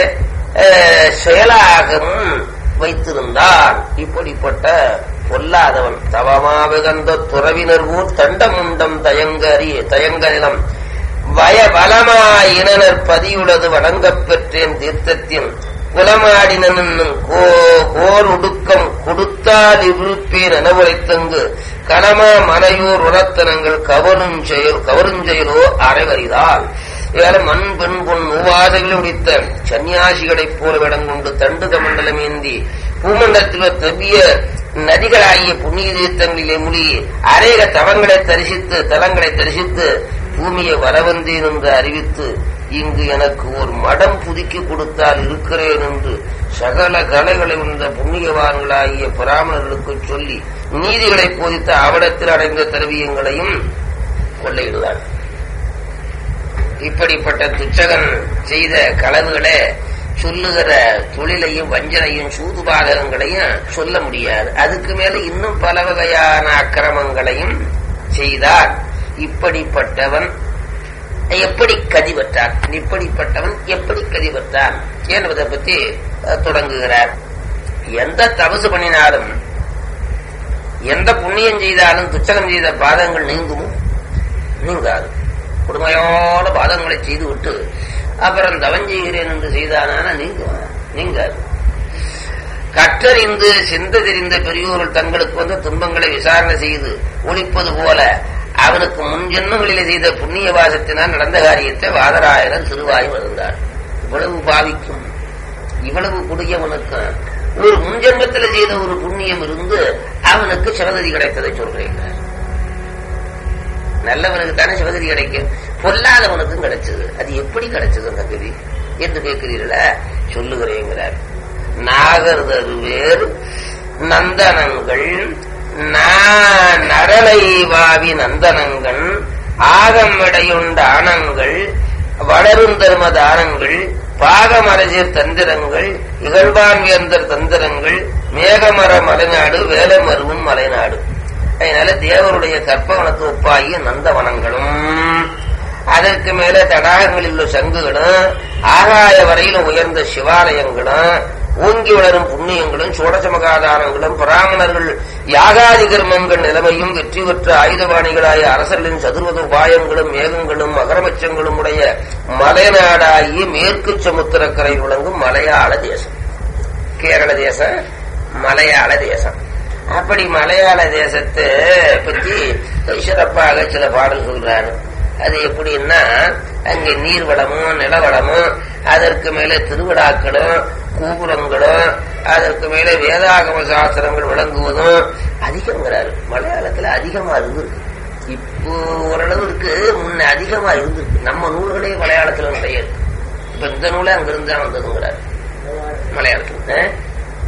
அஹ், செயலாகவும் வைத்திருந்தான் இப்படிப்பட்ட பொல்லாதவன் தவமாவிகந்த துறவினர் ஊர் தண்டமுண்டம் தயங்கரி தயங்கரிடம் வய வளமாயினர் பதியுள்ளது வணங்கப் பெற்றேன் தீர்த்தத்தின் குலமாடினன் கோர் உடுக்கம் கொடுத்தால் இருப்பேன் என உரைத்தங்கு கனமா மனையூர் உணர்த்தனங்கள் கவரும் செயல் கவருஞ்செயலோ அரைவரிதால் இவர் மண் பெண் பொன் மூவாதைகளை உடித்த சன்னியாசிகளைப் போல விடங்கொண்டு தண்டு கமண்டலம் ஏந்தி பூமண்டலத்தில் தவ்விய நதிகளாகிய புண்ணிய தீர்த்தங்களிலே முழி அநேக தவங்களை தரிசித்து தலங்களை தரிசித்து பூமியை வரவந்தேன் என்று அறிவித்து இங்கு எனக்கு ஒரு மடம் புதுக்கி கொடுத்தால் இருக்கிறேன் என்று சகல கலைகளை உண்ட புண்ணியவான்களாகிய பிராமணர்களுக்கு சொல்லி நீதிகளை போதித்த அவடத்தில் அடைந்த திரவியங்களையும் கொள்ளையிடுவார் இப்படிப்பட்ட துச்சகன் செய்த களவுகளை சொல்லுகிற தொழிலையும் வஞ்சனையும் சூதுபாதகங்களையும் சொல்ல முடியாது அதுக்கு மேல இன்னும் பல வகையான அக்கிரமங்களையும் செய்தார் இப்படிப்பட்டவன் எப்படி கதி பெற்றான் இப்படிப்பட்டவன் எப்படி கதி பெற்றான் என்பதை பத்தி அஹ், தொடங்குகிறார் எந்த தபசு பண்ணினாலும் எந்த புண்ணியம் செய்தாலும் துச்சகம் செய்த பாதங்கள் நீங்குமோ நீங்காது கொடுமையான பாதங்களை செய்து விட்டு அப்புறம் தவம் செய்கிறேன் என்று செய்தானான நீங்குமா நீங்காது கற்றறிந்து சிந்த தெரிந்த பெரியோர்கள் தங்களுக்கு வந்த துன்பங்களை விசாரணை செய்து ஒழிப்பது போல அவனுக்கு முன் ஜென்மங்களிலே செய்த புண்ணிய வாசத்தினால் நடந்த காரியத்தை வாதராயனர் திருவாய் வருந்தார் இவ்வளவு பாவிக்கும் இவ்வளவு குடியவனுக்கு ஒரு முன்ஜென்மத்தில் செய்த ஒரு புண்ணியம் இருந்து அவனுக்கு சிவகதி கிடைத்ததை சொல்றேன் நல்லவனுக்கு தானே சிவகதி கிடைக்கும் பொல்லாதவனுக்கும் கிடைச்சது அது எப்படி கிடைச்சது அந்த கதி என்று கேட்கிறீர்களா சொல்லுகிறேங்கிறார் நாகர் தருவேர் நந்தனங்கள் நா- நரலை வாவி நந்தனங்கள் ஆகமிடையுண்ட ஆனங்கள் வளரும் தரும தானங்கள் பாகமரஜர் தந்திரங்கள் இகழ்வான் வேந்தர் தந்திரங்கள் மேகமர மலைநாடு வேலமருவும் மலைநாடு அதனால தேவருடைய கற்பவனத்து ஒப்பாகிய நந்தவனங்களும் அதற்கு மேல தடாகங்களில் உள்ள சங்குகளும் ஆகாய வரையில உயர்ந்த சிவாலயங்களும் ஓங்கி வளரும் புண்ணியங்களும் சோடசமகாதானங்களும் பிராமணர்கள் யாகாதி கர்மங்கள் நிலைமையும் வெற்றி பெற்ற ஆயுதபாணிகளாய அரசர்களின் சதுர்வத உபாயங்களும் மேகங்களும் மகரபட்சங்களும் உடைய மலைநாடாகி மேற்கு சமுத்திரக்கரை விளங்கும் மலையாள தேசம் கேரள தேசம் மலையாள தேசம் அப்படி மலையாள தேசத்தை பற்றி சிறப்பாக சில பாடல் சொல்றாரு அது எப்படின்னா அங்கே நீர்வளமும் நிலவளமும் அதற்கு மேலே திருவிழாக்களும் கோபுரங்களும் அதற்கு மேலே வேதாகம சாஸ்திரங்கள் விளங்குவதும் அதிகங்கிறாரு மலையாளத்துல அதிகமா இருந்திருக்கு இப்போ ஓரளவுக்கு முன்ன அதிகமா இருந்திருக்கு நம்ம நூல்களே மலையாளத்துல கிடையாது இப்ப இந்த நூலே அங்கிருந்து தான் வந்ததுங்கிறாரு மலையாளத்துல ஆ?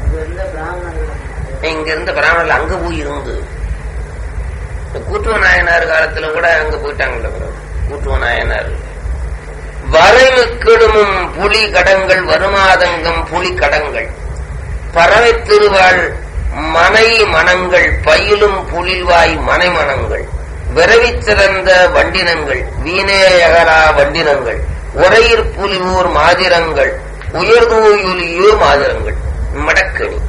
இங்க இருந்த பிராமணர்கள் அங்க போய் இருந்து இந்த கூட்டுவ நாயனார் காலத்துல கூட அங்க போயிட்டாங்கல்ல பிறகு. கூட்டுவ நாயனார் வரைமுக்கிடுமும் புலி கடங்கள் வருமாதங்கம் புலி கடங்கள் பறவை திருவாள் மனை மனங்கள் பயிலும் புலிவாய் மனை மனங்கள் விரவிச் சிறந்த வண்டினங்கள் வீணேயகலா வண்டினங்கள் உரையிற் புலியூர் மாதிரங்கள் உயர்தூயுலியூர் மாதிரங்கள் மடக்கணி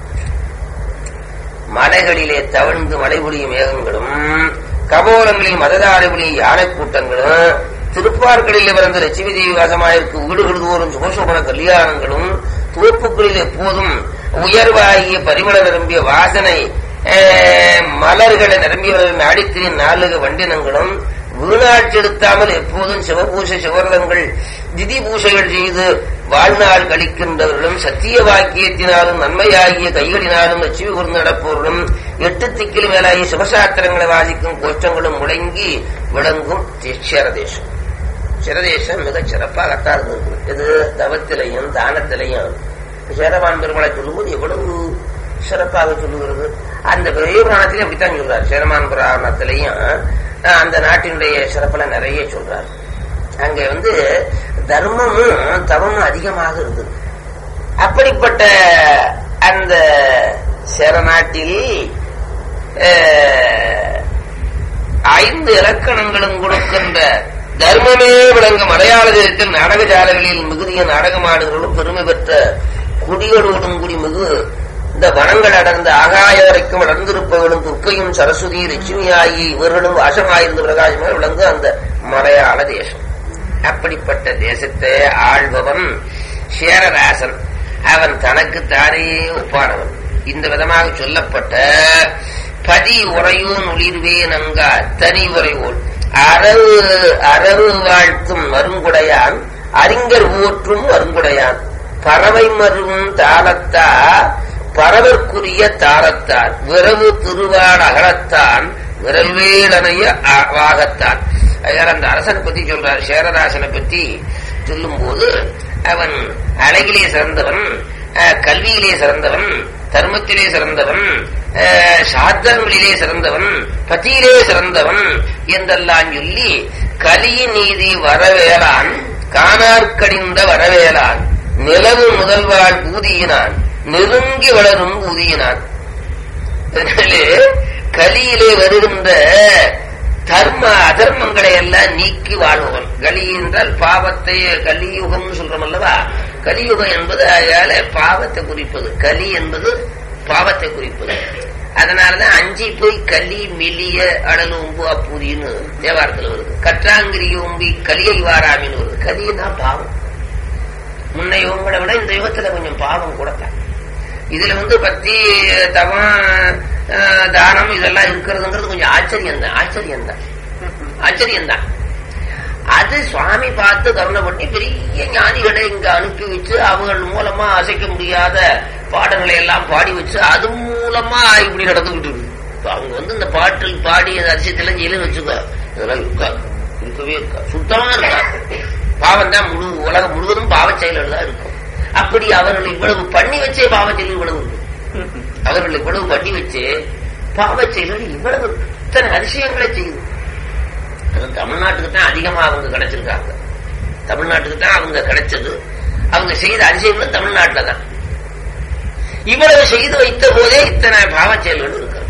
மலைகளிலே தவழ்ந்து மழை பொழியும் மேகங்களும் கபோலங்களில் மததாரை பொழியும் யானை கூட்டங்களும் திருப்பார்களில் பிறந்த லட்சுமி தேவி வாசமாயிருக்கு வீடுகள் தோறும் சுகசோபன கல்யாணங்களும் தோப்புகளில் எப்போதும் உயர்வாகிய பரிமள நிரம்பிய வாசனை அஹ், மலர்களை நிரம்பியவர்கள் நாடித்திரின் நாலுக வண்டினங்களும் வீணாட்செடுத்தாமல் எப்போதும் சிவபூசை சிவரதங்கள் திதி பூசைகள் செய்து வாழ்நாள் கழிக்கின்றவர்களும் சத்திய வாக்கியத்தினாலும் நன்மையாகிய கைகளினாலும் லட்சுமி கூர்ந்து நடப்பவர்களும் எட்டு திக்கில் மேலாகிய சிவசாஸ்திரங்களை வாசிக்கும் கோஷ்டங்களும் முழங்கி விளங்கும் சிரதேசம் சிரதேசம் மிகச் சிறப்பாகத்தான் இருந்திருக்கு இது தவத்திலையும் தானத்திலையும் சேரவான் பெருமாளை சொல்லும்போது எவ்வளவு சிறப்பாக சொல்லுகிறது அந்த பெரிய புராணத்திலே அப்படித்தான் சொல்றார் சேரமான் புராணத்திலையும் அஹ், அந்த நாட்டினுடைய சிறப்பெல்லாம் நிறைய சொல்றார் அங்க வந்து தர்மமும் தவமும் அதிகமாக இருந்தது அப்படிப்பட்ட அந்த சேரநாட்டில் அஹ், ஐந்து இலக்கணங்களும் கொடுக்கின்ற தர்மமே விளங்க மலையாள தேசத்தில் நாடக ஜாலைகளில் மிகுதிய நாடகமாடுகளும் பெருமை பெற்ற குடிகளோடும் குடி மிகு இந்த வனங்கள் அடர்ந்த ஆகாய வரைக்கும் அடர்ந்திருப்பவர்களும் துர்க்கையும் சரஸ்வதி லட்சுமியாகி இவர்களும் வாசமாயிருந்த பிரகாசமாக விளங்கு அந்த மலையாள தேசம் அப்படிப்பட்ட தேசத்தை ஆள்பவன் சேரராசன் அவன் தனக்கு தானே ஒப்பானவன் இந்த விதமாக சொல்லப்பட்ட பதி உறையோன் ஒளிர்வே நங்கா தனி உறைவோல் அரவு அரவு வாழ்த்தும் மருங்குடையான் அறிஞர் ஊற்றும் மருங்குடையான் பறவை மருவும் தாளத்தா பறவர்க்குரிய தாரத்தான் விரவு திருவாட அகலத்தான் விரல்வேலனைய ஆ- வாகத்தான் அதனால அந்த அரசனை பத்தி சொல்றார் சேரராசனை பத்தி சொல்லும்போது அவன் அழகிலே சிறந்தவன் அஹ், கல்வியிலே சிறந்தவன் தர்மத்திலே சிறந்தவன் அஹ், சாத்திரங்களிலே சிறந்தவன் பத்தியிலே சிறந்தவன் என்றெல்லாம் சொல்லி கலிய நீதி வரவேலான் காணார்க்கடிந்த வரவேலான் நிலவு முதல்வாள் பூதியினான் நெருங்கி வளரும் பூதியினான் அதனாலே கலியிலே வருகின்ற தர்ம அதர்மங்களை எல்லாம் நீக்கி வாழ்பவன் கலி என்றால் பாவத்தை கலியுகம் சொல்றோம் அல்லவா கலியுகம் என்பது அதால பாவத்தை குறிப்பது கலி என்பது பாவத்தை குறிப்பது அதனாலதான் அஞ்சி போய் கலி மெலிய அடல் ஒம்பு அப்பூதின்னு தேவாரத்துல வருது கற்றாங்கிரி ஓம்பி கலியை வாராமின்னு வருது கலின்னா பாவம் முன்ன யுகங்களை விட இந்த யுகத்துல கொஞ்சம் பாவம் கூடத்தான் இதுல வந்து பக்தி தவம் அஹ், தானம் இதெல்லாம் இருக்கிறதுங்கிறது கொஞ்சம் ஆச்சரியம் தான் ஆச்சரியம் தான் ஆச்சரியம் தான் அது சுவாமி பார்த்து கருணை பண்ணி பெரிய ஞானிகளை இங்க அனுப்பி வச்சு அவங்கள் மூலமா அசைக்க முடியாத பாடல்களை எல்லாம் பாடி வச்சு அது மூலமா இப்படி நடந்துகிட்டு இருக்கு இப்ப அவங்க வந்து இந்த பாட்டில் பாடி அந்த அதிசயத்தெல்லாம் செய்யலன்னு வச்சுக்கோ இதெல்லாம் இருக்காது இருக்கவே இருக்கா சுத்தமா இருக்கா பாவம் தான் முழு உலகம் முழுவதும் பாவச் செயல்கள் தான் இருக்கும் அப்படி அவர்கள் இவ்வளவு பண்ணி வச்சே பாவச் செயல்கள் இவ்வளவு இருக்கு அவர்கள் இவ்வளவு பண்ணி வச்சு பாவச் செயல்கள் இவ்வளவு இத்தனை அதிசயங்களை செய்யுது அது தமிழ்நாட்டுக்கு தான் அதிகமா அவங்க கிடைச்சிருக்காங்க தமிழ்நாட்டுக்கு தான் அவங்க கிடைச்சது அவங்க செய்த அதிசயங்களும் தமிழ்நாட்டுல தான் இவ்வளவு செய்து வைத்த போதே இத்தனை பாவச் செயல்கள் இருக்கிறது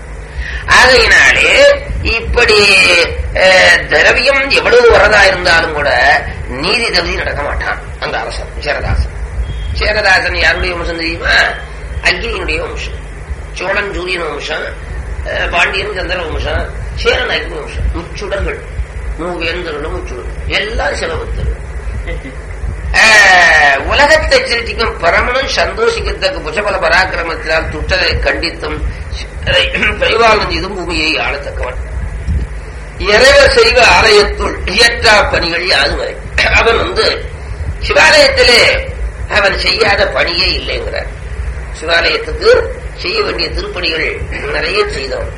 ஆகையினாலே இப்படி அஹ், திரவியம் எவ்வளவு வரதா இருந்தாலும் கூட நீதி தகுதி நடக்க மாட்டான் அந்த அரசன் சேரதாசன் சேரதாசன் யாருடைய வம்சம் தெரியுமா அக்னியினுடைய வம்சம் சோழன் சூரியன் வம்சம் அஹ், பாண்டியன் சந்திர வம்சம் சேரன் அக்னி வம்சம் முச்சுடர்கள் மூவேந்தர்களும் முச்சுடர்கள் எல்லாம் சிலபக்தர்கள் ஆஹ், உலகத்தை சிரிக்கும் பரமனும் சந்தோஷிக்கத்தக்க புஷபல பராக்கிரமத்தினால் துட்டதை கண்டித்தும் பரிவாளன் இதும் பூமியை ஆளத்தக்கவன் இறைவர் செய்வ ஆலயத்துள் இயற்றா பணிகள் யாது வரை அவன் வந்து சிவாலயத்திலே அவன் செய்யாத பணியே இல்லைங்கிறார் சிவாலயத்துக்கு செய்ய வேண்டிய திருப்பணிகள் நிறைய செய்தவன்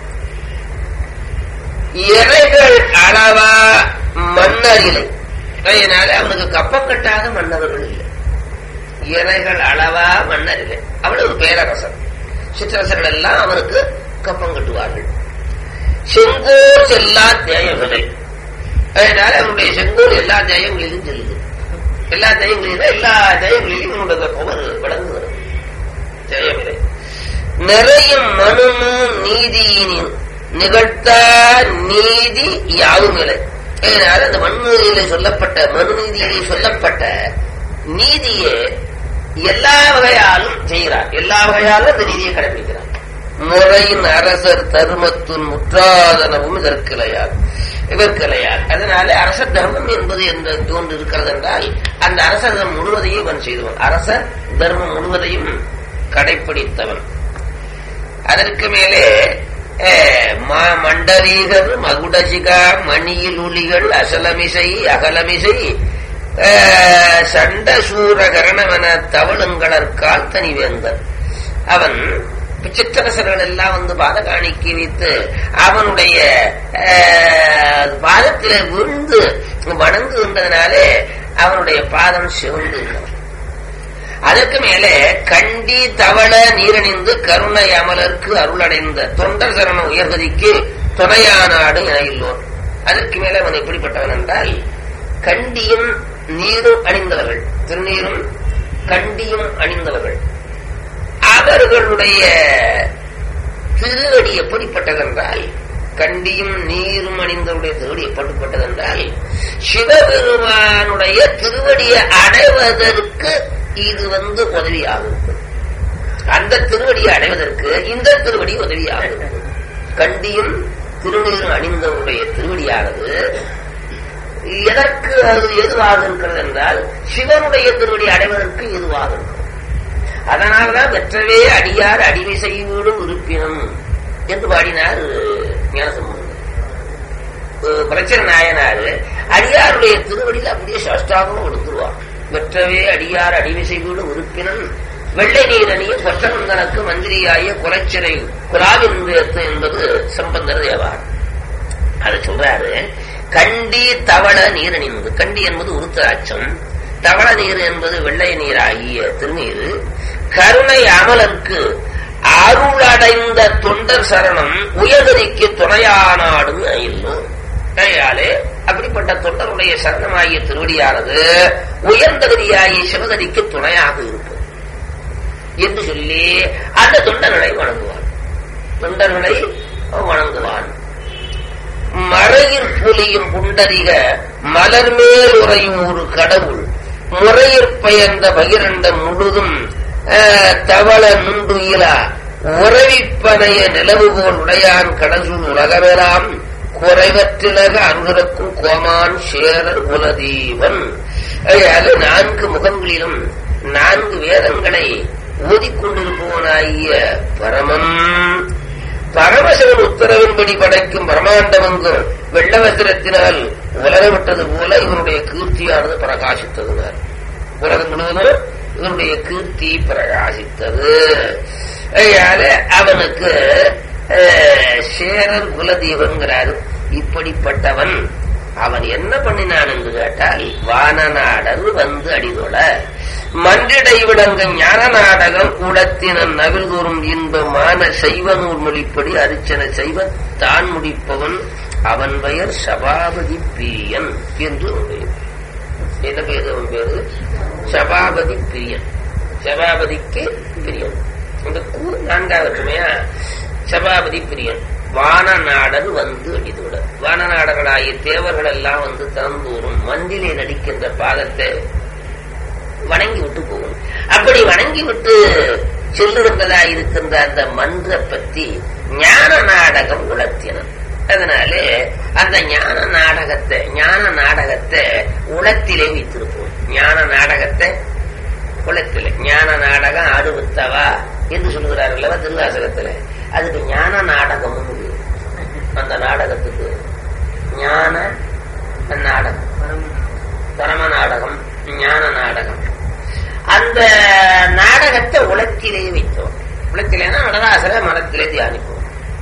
இறைகள் அளவா மன்னரிலை அதனால அவனுக்கு கப்பம் கட்டாத மன்னவர்கள் இல்லை இறைகள் அளவா மன்னரிலை அவ்வளவு பேரரசன் சிற்றரசர்கள் எல்லாம் அவனுக்கு கப்பம் கட்டுவார்கள் செங்கோல் செல்லா தேயவில்லை அதனால அவனுடைய செங்கோல் எல்லா தேயங்களிலும் செல்லுது எல்லா தேயங்களிலும் எல்லா தேயங்களிலும் இவனுடைய பவர் விளங்குகிறது தேயவில்லை நிறையும் மனுமும் நீதியினின் நிகழ்த்தா நீதி யாவும் இல்லை அதனால அந்த மண்ணுயிலே சொல்லப்பட்ட மனு நீதியிலே சொல்லப்பட்ட நீதியை எல்லா வகையாலும் செய்கிறார் எல்லா வகையாலும் அந்த நீதியை கடைபிடிக்கிறார் முறையின் அரசர் தருமத்துன் முற்றாதனவும் இதற்கிளையார் இவர்கிளையார் அதனால அரச தர்மம் என்பது என்று தோன்று இருக்கிறது என்றால் அந்த அரச தர்மம் முழுவதையும் இவன் செய்தவன் அரச தர்மம் முழுவதையும் கடைப்பிடித்தவன் அதற்கு மேலே அஹ், மா- மண்டலீகர் மகுடசிகா மணியில் ஒளிகள் அசலமிசை அகலமிசை அஹ், சண்ட சூரகரணவன தவளுங்களற்கால் தனிவேந்தன் அவன் சிற்றரசர்கள் எல்லாம் வந்து பாத காணிக்கை வைத்து அவனுடைய அஹ், பாதத்திலே விழுந்து வணங்குகின்றதுனாலே அவனுடைய பாதம் சிவந்து இருந்தவன் அதற்கு மேலே கண்டி தவள நீரணிந்து கருணை அமலர்க்கு அருளடைந்த தொண்டர் சரண உயர்கதிக்கு துணையானாடு என இல்லோர் அதற்கு மேலே அவன் எப்படிப்பட்டவன் என்றால் கண்டியும் நீரும் அணிந்தவர்கள் திருநீரும் கண்டியும் அணிந்தவர்கள் அவர்களுடைய திருவடி எப்படிப்பட்டதென்றால் கண்டியும் நீரும் அணிந்தவருடைய திருவடி எப்படிப்பட்டதென்றால் சிவபெருமானுடைய திருவடியை அடைவதற்கு இது வந்து உதவியாகும் அந்த திருவடியை அடைவதற்கு இந்த திருவடி உதவியாகும் கண்டியும் திருநீரும் அணிந்தவருடைய திருவடியானது எதற்கு அது எதுவாக இருக்கிறது என்றால் சிவனுடைய திருவடி அடைவதற்கு எதுவாக இருக்கிறது அதனால்தான் வெற்றவே அடியார் அடிமை செய்வீடும் உறுப்பினம் என்று பாடினார் ஞானசம்பந்தர் அஹ் பிரச்சனை நாயனார் அடியாருடைய திருவடியில் அப்படியே சாஷ்டாகவும் கொடுத்துருவார் வெற்றவே அடியார் அடிமை செய்வீடும் உறுப்பினன் வெள்ளை நீரணியும் கொற்றநந்தனுக்கு மந்திரியாய குலச்சிறை குலாவின் என்பது சம்பந்தர் தேவார் அதை சொல்றாரு கண்டி தவள நீரணிந்து கண்டி என்பது உருத்தராட்சம் தவள நீர் என்பது வெள்ளை நீராகிய திருநீர் கருணை அமலர்க்கு அருளடைந்த தொண்டர் சரணம் உயர்கதிக்கு துணையானாடும் இல்லும் கையாலே அப்படிப்பட்ட தொண்டருடைய சரணமாகிய திருவடியானது உயர்ந்த கதியாகிய சிவகதிக்கு துணையாக இருக்கும் என்று சொல்லி அந்த தொண்டர்களை வணங்குவான் தொண்டர்களை வணங்குவான் மறையில் புலியும் புண்டரிக மலர் மேல் உறையும் ஒரு கடவுள் முறையிற் பெயர்ந்த பகிரண்ட முழுதும் அஹ், தவள நுண்டுயிலா உறவிப்பனைய நிலவு போல் உடையான் கடசூல் உலகமெல்லாம் குறைவற்றிலக அருகருக்கும் கோமான் சேரர் குலதீவன் அது நான்கு முகங்களிலும் நான்கு வேதங்களை ஓதிக்கொண்டிருப்பவனாகிய பரமன் பரமசிவன் உத்தரவின்படி படைக்கும் பிரமாண்டமெங்கும் வெள்ளவசரத்தினால் உலகவிட்டது போல இவனுடைய கீர்த்தியானது பிரகாசித்ததுனார் உலகம் முழுவதும் இவனுடைய கீர்த்தி பிரகாசித்தது அதனால அவனுக்கு அஹ், சேரர் குலதீபங்கிறார் இப்படிப்பட்டவன் அவன் என்ன பண்ணினான் என்று கேட்டால் வானநாடர் வந்து அடிதொழ மன்றிடை விளங்க ஞான நாடகம் கூடத்தினன் நவில்தோறும் இன்பமான செய்வ நூல் மொழிப்படி அரிச்சன செய்வ தான் முடிப்பவன் அவன் பெயர் சபாபதி பிரியன் என்று அவன் பெயர் என்ன பேரு அவன் பேரு சபாபதி பிரியன் சபாபதிக்கு பிரியன் இந்த கூ நான்காவதுமையா சபாபதி பிரியன் வானநாடர் வந்து அடிதுவிட வானநாடர்களாகிய தேவர்கள் எல்லாம் வந்து திறந்தோறும் மந்திலே நடிக்கின்ற பாதத்தை வணங்கி விட்டு போகணும் அப்படி வணங்கி விட்டு செல்லுகின்றதா இருக்கின்ற அந்த மன்ற பத்தி ஞான நாடகம் உணர்த்தினர் அதனாலே அந்த ஞான நாடகத்தை ஞான நாடகத்தை உளத்திலே வைத்திருப்போம் ஞான நாடகத்தை குளத்திலே ஞான நாடகம் ஆடுவித்தவா என்று சொல்லுகிறார் அல்லவா திருவாசகத்துல அதுக்கு ஞான நாடகம் அந்த நாடகத்துக்கு ஞான நாடகம் பரம நாடகம் ஞான நாடகம் அந்த நாடகத்தை உலத்திலே வைத்தோம் உலத்திலேனா நடராசரை மனத்திலே தியானிப்போம்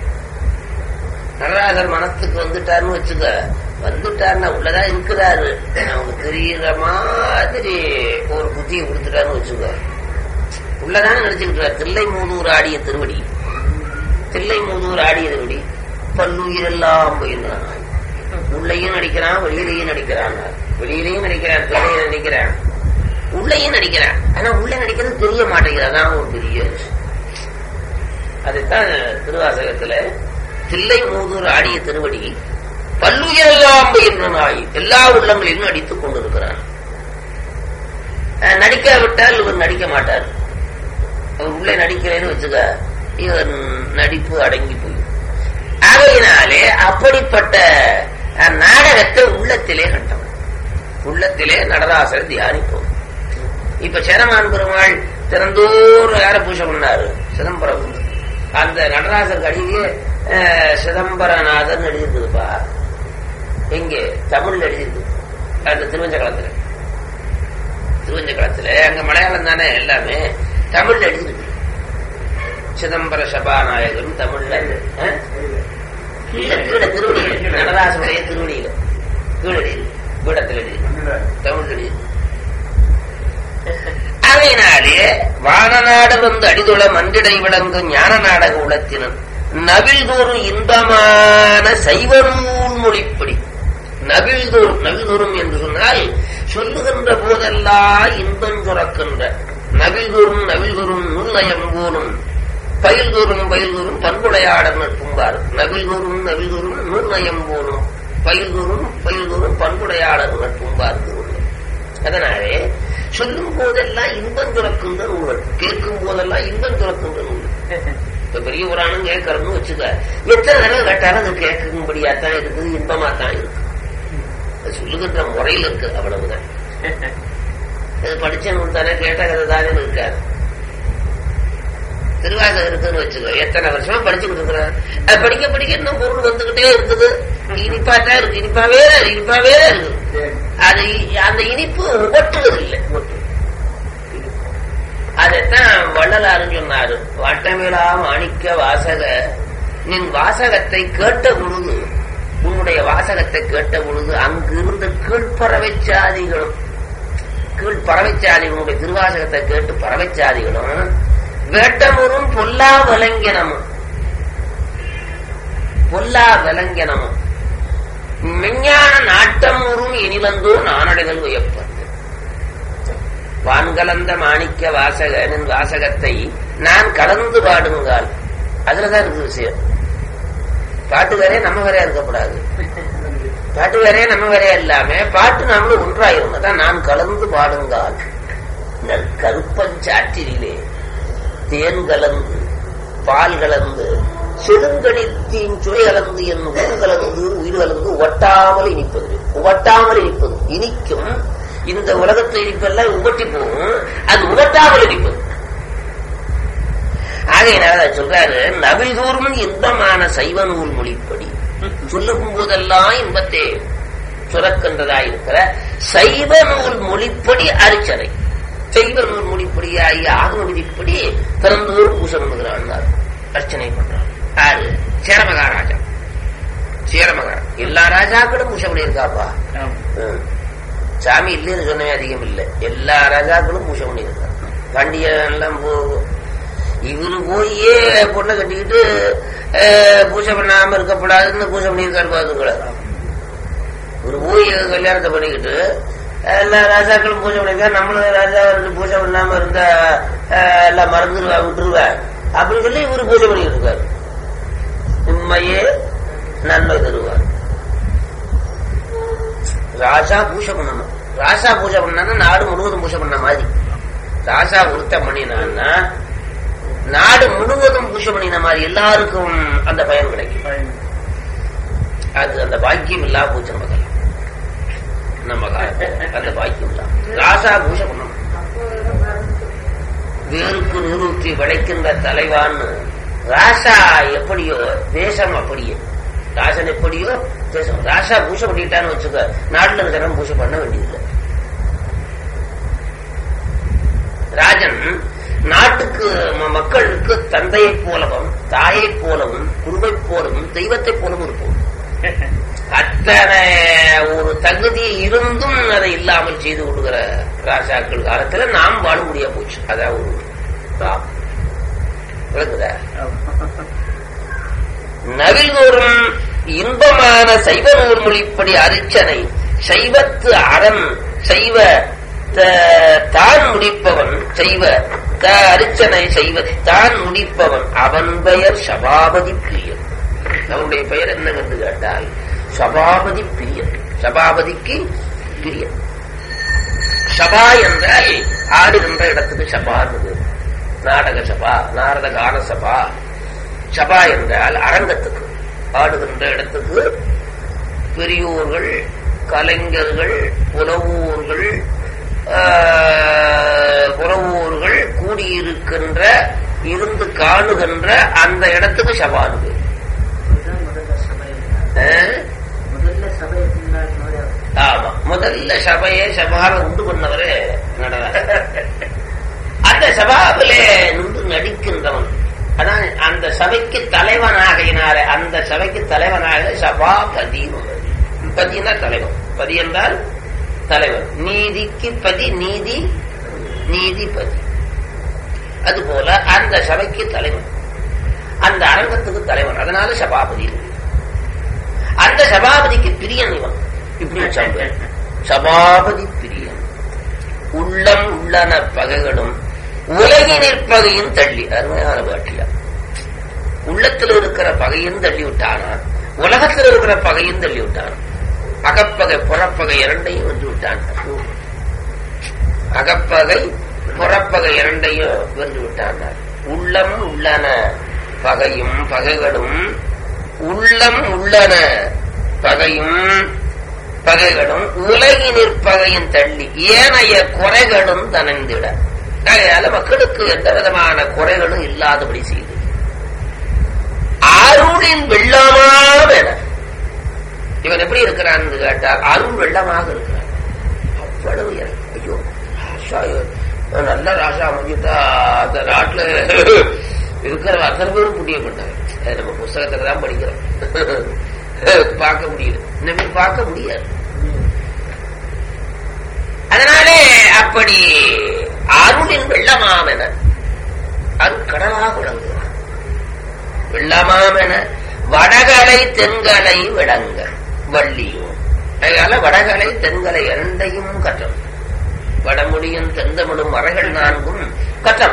நடராசர் மனத்துக்கு வந்துட்டாருன்னு வச்சுக்க வந்துட்டாருன்னா உள்ளதா இருக்கிறாரு நமக்கு தெரியுற மாதிரி ஒரு புத்தியை கொடுத்துட்டாருன்னு வச்சுக்க உள்ளதானே நினைச்சுக்கிட்டு தில்லை மூதூர் ஆடிய திருவடி தில்லை மூதூர் ஆடிய திருவடி பல்லுயிரெல்லாம் போயிருந்தான் உள்ளையும் நடிக்கிறான் வெளியிலையும் நடிக்கிறான் வெளியிலையும் நடிக்கிறான் தில்லையும் நடிக்கிறான் உள்ளையும் நடிக்கிறான் ஆனா உள்ள நடிக்கிறது தெரிய மாட்டேங்குது அதான் ஒரு பெரிய விஷயம். அதைத்தான் திருவாசகத்துல தில்லை மூதூர் ஆடிய திருவடி பல்லுயிரெல்லாம் பயின்ற நாய் எல்லா உள்ளங்களிலும் நடித்துக் கொண்டிருக்கிறார் அஹ் நடிக்காவிட்டால் இவர் நடிக்க மாட்டார் அவர் உள்ளே நடிக்கிறேன்னு வச்சுக்க இவர் நடிப்பு அடங்கி போய் ஆகையினாலே அப்படிப்பட்ட அஹ், நாடகத்தை உள்ளத்திலே கண்டோம் உள்ளத்திலே நடராசர் தியானிப்போம் இப்ப சேரமான் பெருமாள் திறந்தோர் யார பூஜை பண்ணாரு சிதம்பரம் அந்த நடராசர் அடியே சிதம்பரநாதன் எழுதியிருக்குதுப்பா எங்கே தமிழ்ல எழுதியிருக்கு அந்த திருவஞ்ச திருவஞ்ச அங்க மலையாளம் தானே எல்லாமே தமிழ்ல எழுதியிருக்கு சிதம்பர சபாநாயகன் தமிழ்ல அஹ்? கீழே கீழே திருவடியில நடராசனுடைய திருவடியில கீழே எழுதி பீடத்தில் எழுதி தமிழ் எழுதி அவையினாலே வானநாடு வந்து அடிதுள மந்திடை விளங்கு ஞான நாடக உலத்தினன் நவில்தோறும் இன்பமான சைவநூல் மொழிப்படி நவில்தோறும் நவில்தோறும் என்று சொன்னால் சொல்லுகின்ற போதெல்லாம் இன்பம் சுரக்கின்ற நவில்தோறும் நவில்தோறும் நுண்ணயம் போலும் பயில்தோறும் பயில்தோறும் பண்புடையாடர் நட்பும்பார் நவில்தோறும் நவில்தோறும் நுண்ணயம் போலும் பயில்தோறும் பயில்தோறும் பண்புடையாடர் நட்பும்பார் திருவள்ளுவர் அதனாலே சொல்லும் போதெல்லாம் இன்பம் துறக்கின்ற நூல்கள் கேட்கும் போதெல்லாம் இன்பம் துறக்கின்ற நூல்கள் இப்ப பெரிய புராணம் கேட்கறதுன்னு வச்சுக்க எத்தனை தடவை கேட்டாலும் அது கேட்கும்படியாத்தான் இருக்குது இன்பமா தான் இருக்கு அது சொல்லுகின்ற முறையில் இருக்கு அவ்வளவுதான் அது படிச்ச நூல் தானே கேட்ட கதை தானே இருக்காது திருவாசகம் இருக்குன்னு வச்சுக்கோ எத்தனை வருஷமா படிச்சுக்கிட்டு இருக்கிறார் அது படிக்க படிக்க இன்னும் பொருள் வந்துகிட்டே இருக்குது இனிப்பாத்தான் இருக்கு இனிப்பாவே இனிப்பாவே இருக்கு அது அந்த இனிப்பு ஒட்டுவது இல்லை அதைத்தான் வள்ளலாருன்னு சொன்னாரு வட்டமிழா மாணிக்க வாசக நின் வாசகத்தை கேட்ட பொழுது உன்னுடைய வாசகத்தை கேட்ட பொழுது அங்கிருந்த கீழ்ப்பறவை சாதிகளும் கீழ்ப்பறவை சாதிகளுடைய திருவாசகத்தை கேட்டு பறவை சாதிகளும் வேட்டமுறும் பொல்லா விலங்கினமும் பொல்லா விலங்கினமும் மெஞ்ஞான நாட்டமுறும் எனிலந்தோ நானடைதல் வியப்பது வான்கலந்த மாணிக்க வாசகனின் வாசகத்தை நான் கலந்து பாடுங்கால் அதுலதான் இருக்கு விஷயம் பாட்டு வேறே நம்ம வேறையா இருக்கக்கூடாது பாட்டு வேறே நம்ம வேறையா இல்லாம பாட்டு நாமளும் ஒன்றாயிரும் அதான் நான் கலந்து பாடுங்கால் நல் கருப்பஞ்சாற்றிலே தேன் கலந்து பால் கலந்து செழுங்கணித்தின் சுவை கலந்து என் உயிர் கலந்து உயிர் கலந்து ஒட்டாமல் இனிப்பது ஒட்டாமல் இனிப்பது இனிக்கும் இந்த உலகத்தை இனிப்பெல்லாம் உகட்டி போகும் அது உகட்டாமல் இனிப்பது ஆகையினால சொல்றாரு நவிதூர்மன் இன்பமான சைவ நூல் மொழிப்படி சொல்லும் போதெல்லாம் இன்பத்தை சுரக்கின்றதா இருக்கிற சைவ நூல் மொழிப்படி அரிச்சனை சைவ நூல் மொழிப்படியாகி ஆகம விதிப்படி பிறந்தோர் பூசை பண்ணுகிறான் அர்ச்சனை பண்றான் யாரு சேரமகாராஜா சேரமகா எல்லா ராஜாக்களும் பூசை பண்ணியிருக்காப்பா ம். சாமி இல்லைன்னு சொன்னவே அதிகம் இல்லை எல்லா ராஜாக்களும் பூஜை பண்ணியிருக்காங்க பாண்டியன் எல்லாம் போ- இவரு போயே பொண்ணை கட்டிக்கிட்டு அஹ், பூஜை பண்ணாம இருக்கக்கூடாதுன்னு பூஜை பண்ணியிருக்காரு பாத்துங்கள இவரு போய் கல்யாணத்தை பண்ணிக்கிட்டு எல்லா ராஜாக்களும் பூஜை பண்ணிருக்காரு நம்மளும் ராஜா வந்து பூஜை பண்ணாம இருந்தா அஹ், எல்லாம் மறந்துடுவா விட்டுருவா அப்படின்னு சொல்லி இவரு பூஜை பண்ணிக்கிட்டு இருக்காரு உண்மையே நன்மை தருவார் ராஜா பூஜை பண்ணணும் ராசா பூஜை பண்ணா நாடு முழுவதும் பூஜை பண்ண மாதிரி ராசா ஒருத்தன் பண்ணினான்னா நாடு முழுவதும் பூஜை பண்ணின மாதிரி எல்லாருக்கும் அந்த பயன் கிடைக்கும் அது அந்த பாக்கியம் இல்லா பூஜை நமக்கு நம்ம காலத்துல அந்த பாக்கியம் இல்லா ராசா பூஜை பண்ணணும் வேருக்கு நிறுத்தி விளைக்கின்ற தலைவான்னு ராசா எப்படியோ தேசம் அப்படியே ராசன் எப்படியோ தேசம் ராசா பூஜை பண்ணிட்டான்னு வச்சுக்க நாட்டுல இருக்கிற ஜனம் பூஜை பண்ண வேண்டியதில்லை ராஜன் நாட்டுக்கு ம- மக்களுக்கு தந்தையைப் போலவும் தாயைப் போலவும் குருவைப் போலவும் தெய்வத்தைப் போலவும் இருக்கும் அத்தனை ஒரு தகுதி இருந்தும் அதை இல்லாமல் செய்து கொடுக்கிற ராஜாக்கள் காலத்துல நாம் வாழ முடியாம போச்சு அதான் ஒரு பாவம். விளங்குதா நவில்தோறும் இன்பமான சைவ நூல் மொழிப்படி அரிச்சனை சைவத்து அறம் செய்வ த- தான் முடிப்பவன் செய்வ த அரிச்சனை செய்வ தான் முடிப்பவன் அவன் பெயர் சபாபதி பிரியன் அவனுடைய பெயர் என்னவென்று கேட்டால் சபாபதி பிரியன் சபாபதிக்கு பிரியன் சபா என்றால் ஆடுகின்ற இடத்துக்கு சபான்னு நாடக சபா நாரத கான சபா சபா என்றால் அரங்கத்துக்கு ஆடுகின்ற இடத்துக்கு பெரியோர்கள் கலைஞர்கள் புலவூர்கள் ஆஹ், புலவூர்கள் கூடியிருக்கின்ற இருந்து காணுகின்ற அந்த இடத்துக்கு சபானு ஆமா முதல்ல சபையை சபால உண்டு பண்ணவரே நடராஜர் அந்த சபாவிலே நின்று நடிக்கின்றவன் அதான் அந்த சபைக்கு தலைவனாகினார அந்த சபைக்கு தலைவனாக சபாபதி பதினா தலைவன் பதி என்றால் தலைவன் நீதிக்கு பதி நீதி நீதிபதி அதுபோல அந்த சபைக்கு தலைவன் அந்த அரங்கத்துக்கு தலைவன் அதனால சபாபதி அந்த சபாபதிக்கு பிரியன் இவன் இப்படி சபை சபாபதி பிரியன் உள்ளம் உள்ளன பகைகளும் உலகினிற் பகையும் தள்ளி அருமையான பாட்டியா உள்ளத்தில் இருக்கிற பகையும் தள்ளி விட்டானா உலகத்தில் இருக்கிற பகையும் தள்ளி விட்டான் அகப்பகை புறப்பகை இரண்டையும் வென்று விட்டான் அகப்பகை புறப்பகை இரண்டையும் வென்று விட்டான் உள்ளம் உள்ளன பகையும் பகைகளும் உள்ளம் உள்ளன பகையும் பகைகளும் உலகினிற் பகையும் தள்ளி ஏனைய குறைகளும் தனந்திட அதனால மக்களுக்கு எந்த விதமான குறைகளும் இல்லாதபடி செய்து அருளின் வெள்ளமாக இவன் எப்படி இருக்கிறான்னு கேட்டால் அருள் வெள்ளமாக இருக்கிறான் அவ்வளவு இறக்கம். ஐயோ ராசா நல்ல ராசா அமைஞ்சிட்டா அந்த நாட்டுல இருக்கிற அத்தனை பேரும் புண்ணியப்பட்டாங்க அது நம்ம புஸ்தகத்துல தான் படிக்கிறோம் பார்க்க முடியல இனிமே பார்க்க முடியாது அதனாலே அப்படி அருளின் வெள்ளமாமென அருட்கடலாக விளங்குகிறான் வெள்ளமாமென வடகலை தென்கலை விளங்க வள்ளியும் அதனால வடகலை தென்கலை இரண்டையும் கற்றம் வடமொழியும் தென்தமிழும் மறைகள் நான்கும் கற்றம்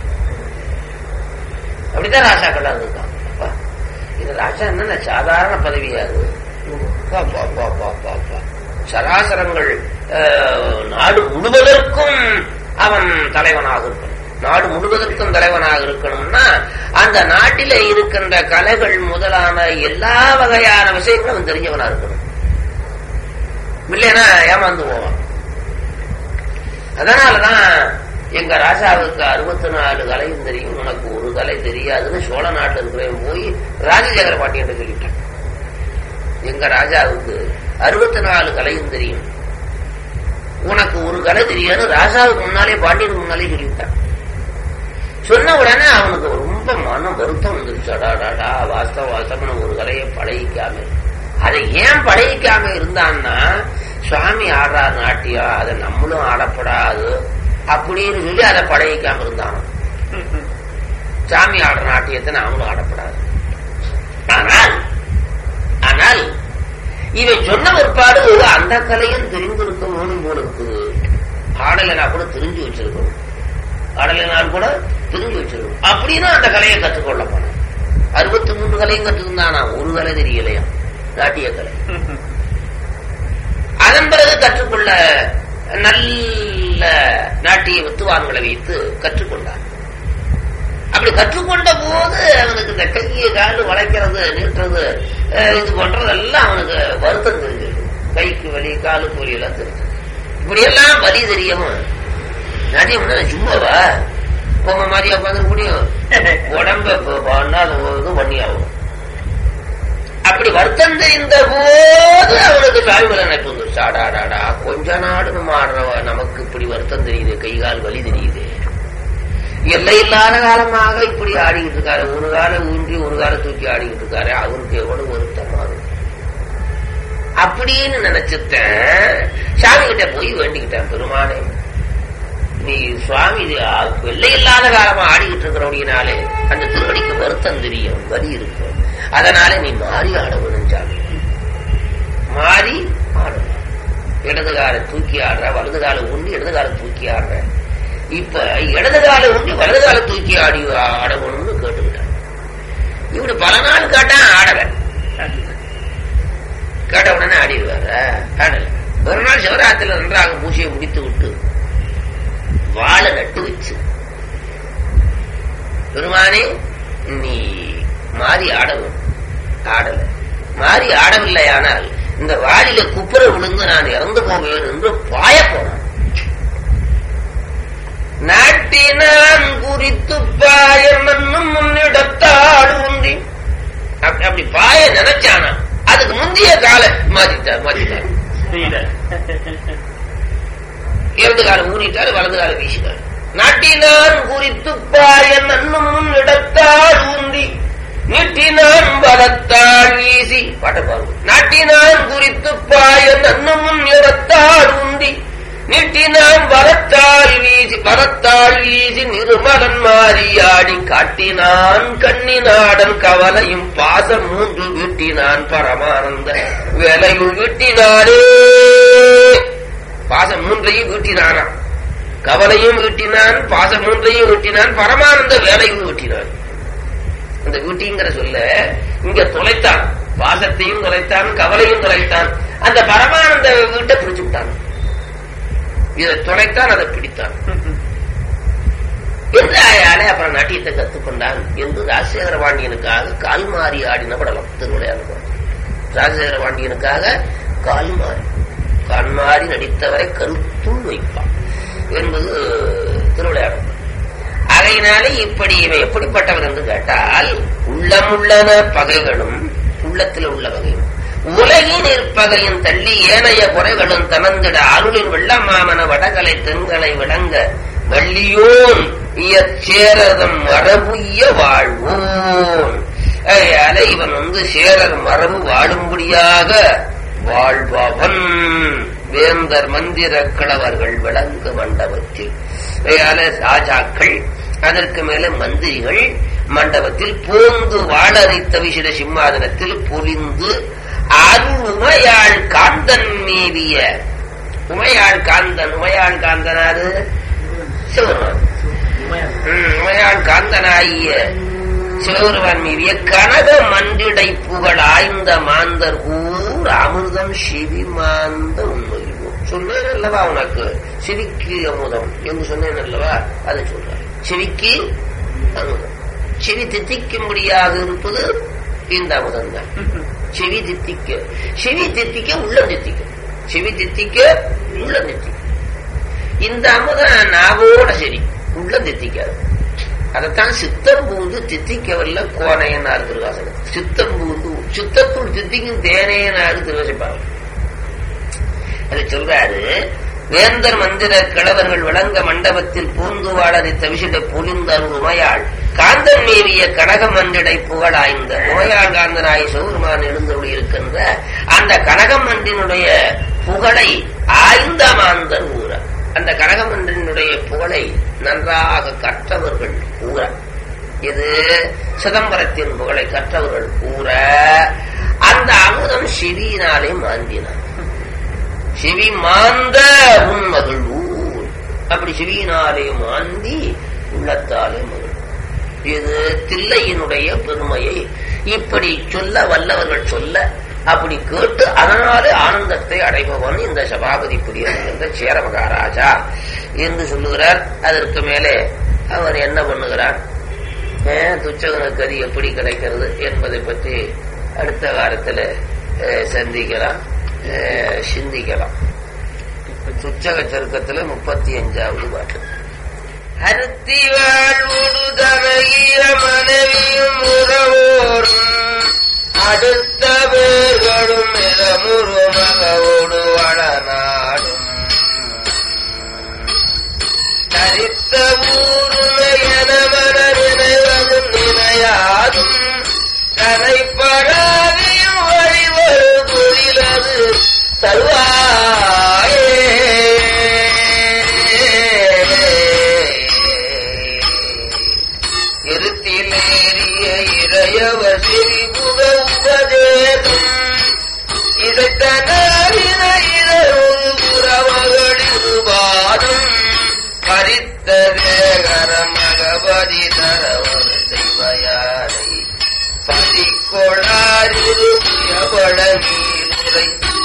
அப்படிதான் ராஜாக்கள் இருக்கான் அப்பா, இது ராஜா என்ன சாதாரண பதவியா அது பா, பா, பா, பா, பா, பா. சராசரங்கள் அஹ், நாடு முழுவதற்கும் அவன் தலைவனாக இருக்கணும் நாடு முழுவதற்கும் தலைவனாக இருக்கணும்னா அந்த நாட்டில இருக்கின்ற கலைகள் முதலான எல்லா வகையான விஷயங்களும் அவன் தெரிஞ்சவனா இருக்கணும் இல்லைன்னா ஏமாந்து போவான் அதனாலதான் எங்க ராஜாவுக்கு அறுபத்தி நாலு கலையும் தெரியும் உனக்கு ஒரு கலை தெரியாதுன்னு சோழ நாட்டில் இருக்கிறவன் போய் ராஜசேகர பாண்டியன் சொல்லிட்டான் எங்க ராஜாவுக்கு அறுபத்தி நாலு கலையும் தெரியும் உனக்கு ஒரு கலை தெரியாது ராஜாவுக்கு முன்னாலே பாண்டியனுக்கு முன்னாலே சொல்லிவிட்டான் சொன்ன உடனே அவனுக்கு ரொம்ப மன வருத்தம் வந்துருச்சு அடாடாடா வாஸ்தவ வாஸ்தவன ஒரு கலையை பழகிக்காம அதை ஏன் பழகிக்காம இருந்தான்னா சுவாமி ஆடுறார் நாட்டியம் அதை நம்மளும் ஆடப்படாது அப்படின்னு சொல்லி அதை பழகிக்காம இருந்தானோ சாமி ஆடுற நாட்டியத்தை நாமளும் ஆடப்படாது ஆனால் ஆனால் இவன் சொன்ன பிற்பாடு அந்த கலையும் தெரிந்திருக்க வேணும் போல இருக்குது ஆடலைனா கூட தெரிஞ்சு வச்சிருக்கணும் ஆடலைனால் கூட தெரிஞ்சு வச்சிருக்கணும் அப்படின்னா அந்த கலையை கற்றுக்கொள்ள போனான் அறுபத்தி மூன்று கலையும் கற்றுருந்தானா ஒரு கலை தெரியலையா நாட்டிய கலை அதன் பிறகு கற்றுக்கொள்ள நல்ல நாட்டிய வித்துவான்களை வைத்து கற்றுக்கொண்டான் அப்படி கற்றுக்கொண்ட போது அவனுக்கு இந்த கையை காலு வளைக்கிறது நீட்டுறது அஹ், இது பண்றதெல்லாம் அவனுக்கு வருத்தம் தெரிஞ்சிருக்கு கைக்கு வலி காலுக்கு வலி எல்லாம் தெரிஞ்சு இப்படியெல்லாம் வலி தெரியவும் நாட்டியம்னா சும்மாவா பொம்மை மாதிரியா உட்காந்து முடியும் உடம்ப ப- பண்ணா அது இது பண்ணி ஆகும் அப்படி வருத்தம் தெரிந்த போது அவனுக்கு சாமி மேல நினைப்பு வந்துருச்சு அடாடாடா கொஞ்ச நாடு நம்ம ஆடுறவ நமக்கு இப்படி வருத்தம் தெரியுது கை கால் வலி தெரியுது எல்லை இல்லாத காலமாக இப்படி ஆடிக்கிட்டு இருக்காரு ஒரு கால ஊன்றி ஒரு கால தூக்கி ஆடிக்கிட்டு இருக்காரு அவருக்கு எவ்வளவு வருத்தமா இருக்கும் அப்படின்னு நினைச்சுட்டேன் சாமி கிட்ட போய் வேண்டிக்கிட்டேன் பெருமானே நீ சுவாமி இது, ஆ, எல்லை இல்லாத காலமா ஆடிக்கிட்டு இருக்கிறபடினாலே அந்த திருவடிக்கு வருத்தம் தெரியும் வலி இருக்கும் அதனால நீ மாறி ஆட வேணும் சாமி மாறி ஆடணும் இடது காலை தூக்கி ஆடுற வலது காலை உண்டி இடது காலை தூக்கி ஆடுற இப்ப இடது காலை உண்டி வலது காலை தூக்கி ஆடி ஆடணும்னு கேட்டுக்கிட்டான் இப்படி பல நாள் கேட்டான் ஆடல கேட்ட உடனே ஆடிடுவார ஆடல ஒரு நாள் சிவராத்திரில நன்றாக பூசியை முடித்து விட்டு வாழை நட்டு வச்சு பெருமானே நீ மாறி ஆடவும் ஆடல மாறி ஆடவில்லையானால் இந்த வாளில குப்புற விழுந்து நான் இறந்து போவேன் என்று பாய போனான் நாட்டினான் குறித்து பாய மண்ணும் முன்னிடத்தாடு உந்தி அப்படி அப்படி பாய நினைச்சானா அதுக்கு முந்தைய கால மாத்திட்டார் மாத்திட்டார் இடது காலம் ஊறிட்டாரு வலது காலம் வீசினார் நாட்டினான் குறித்து பாய நன்னும் முன்னிடத்தாள் ஊந்தி நீட்டினான் வலத்தாள் வீசி பாட்ட பாருங்க நாட்டினான் குறித்து பாய நன்னும் முன் இடத்தாள் ஊந்தி நீட்டினான் வரத்தாள் வீசி வரத்தாள் வீசி நிருமலன் மாறியாடி காட்டினான் கண்ணினாடன் கவலையும் பாசம் மூன்று வீட்டினான் பரமானந்த வேலையும் வீட்டினாரே பாசம் மூன்றையும் வீட்டினானா கவலையும் வீட்டினான் பாசம் மூன்றையும் வீட்டினான் பரமானந்த வேலையும் வீட்டினான் அந்த வீட்டிங்கிற சொல்ல இங்க தொலைத்தான் பாசத்தையும் தொலைத்தான் கவலையும் தொலைத்தான் அந்த பரமானந்த வீட்டை பிடிச்சு விட்டான் இதை தொலைத்தான் அதை பிடித்தான் என்று ஆயாலே அப்புறம் நாட்டியத்தை கத்துக்கொண்டான் என்று ராஜசேகர பாண்டியனுக்காக கால் மாறி ஆடின படலம் திருவிளையாடு ராஜசேகர பாண்டியனுக்காக கால் மாறி கால் மாறி நடித்தவரை கருத்துள் வைப்பான் என்பது திருவிளையாடு அதையினாலே இப்படி இவன் எப்படிப்பட்டவன் என்று கேட்டால் உள்ளமுள்ளன பகைகளும் உள்ளத்தில் உள்ள பகையும் உலகின் இருப்பகையும் தள்ளி ஏனைய குறைகளும் தனந்திட அருளின் வெள்ளமாமன வடகலை தென்களை விளங்க வள்ளியோன் இயற்சேரதம் மரபுய்ய வாழ்வோன் அதனால இவன் வந்து சேரர் மரபு வாழும்படியாக வாழ்பவன் வேந்தர் மந்திர கிழவர்கள் விளங்கு மண்டபத்தில் அதனால ராஜாக்கள் அதற்கு மேல மந்திரிகள் மண்டபத்தில் போந்து வாழறித்த விசிட சிம்மாதனத்தில் பொலிந்து அருள் உமையாள் காந்தன் மேவிய உமையாள் காந்தன் உமையாள் காந்தனாரு சிவருமான் ம், உமையாள் காந்தனாகிய சிவபெருமான் மீறிய கனக மன்றிடை புகழ் ஆய்ந்த மாந்தர் ஊர் அமிர்தம் செவி மாந்த உண்மையும் சொன்னேன் அல்லவா உனக்கு செவிக்கு அமுதம் என்று சொன்னேன் அல்லவா அதை சொல்றார் செவிக்கு அமுதம் செவி தித்திக்கும்படியாக இருப்பது இந்த அமுதம் தான் செவி தித்திக்க செவி தித்திக்க உள்ள தித்திக்க செவி தித்திக்க உள்ள தித்திக்க இந்த அமுதம் நாவோட சரி உள்ள தித்திக்காது அதைத்தான் சித்தம் பூந்து தித்திக்கவல்ல கோனையனார் திருவாசகம் சித்தம் பூந்து சித்தத்துள் தித்திக்கும் தேனையனார் திருவசிப்பாங்க அதை சொல்றாரு வேந்தர் மந்திர கிழவர்கள் விளங்க மண்டபத்தில் பூந்து வாழறித்த விஷயத்த பொலிந்தர் உமையாள் காந்தன் மேவிய கனக மன்றிடை புகழாய்ந்த உமையாள் காந்தனாய் சௌருமான் எழுந்தருளி இருக்கின்ற அந்த கனகமன்றினுடைய புகழை ஆய்ந்த மாந்தர் ஊர அந்த கனகமன்றினுடைய புகழை நன்றாக கற்றவர்கள் கூற இது சிதம்பரத்தின் புகழை கற்றவர்கள் கூற அந்த அமுதம் செவியினாலே மாந்தினான் செவி மாந்த உன் மகிழ்வூர் அப்படி செவியினாலே மாந்தி உள்ளத்தாலே மகிழ் இது தில்லையினுடைய பெருமையை இப்படி சொல்ல வல்லவர்கள் சொல்ல அப்படி கேட்டு அதனாலே ஆனந்தத்தை அடைபவன் இந்த சபாபதி புரியன் சேர மகாராஜா என்று சொல்லுகிறார் அதற்கு மேலே அவர் என்ன பண்ணுகிறார் அஹ், துச்சகனுக்கு அது எப்படி கிடைக்கிறது என்பதை பற்றி அடுத்த காலத்துல அஹ், சந்திக்கலாம் அஹ், சிந்திக்கலாம் துச்சக சருக்கத்துல முப்பத்தி அஞ்சாவது பாட்டு அருத்தி வாழ்வுடு தமைய மனைவியும் உறவோரும் அடுத்த பேர்களும் இடமுறு மகவோடு வளநாடும் தரித்த ஊருமை என மன நினைவதும் நினையாதும் கரைப்படாதையும் வழிவரு தொழிலது தருவாயே இருத்திலேறிய இறையவ சிறிபுக உபதேசம் இதைத்தனாரின இரவு புறமகளிருபாதம் பறித்த தேகர மகபதி தரவர் செய்வயாரை பதிக்கொள்ளாரிருபட நீரை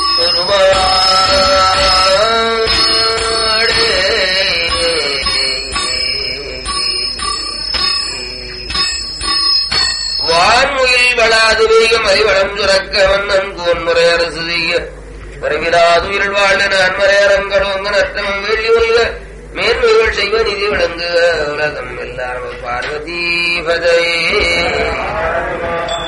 வான்முயில் வளாது வேகம் அறிவளம் சுரக்க வண்ணன் கோன் முறை அரசு செய்ய வரவிலாது உயிர் வாழ் நன்மறையரங்கடோங்க நஷ்டமம் வேள்வி ஒல்க மேன்மைகள் செய்வ நிதி விளங்கு உலகம் எல்லாம் பார்வதி பதையே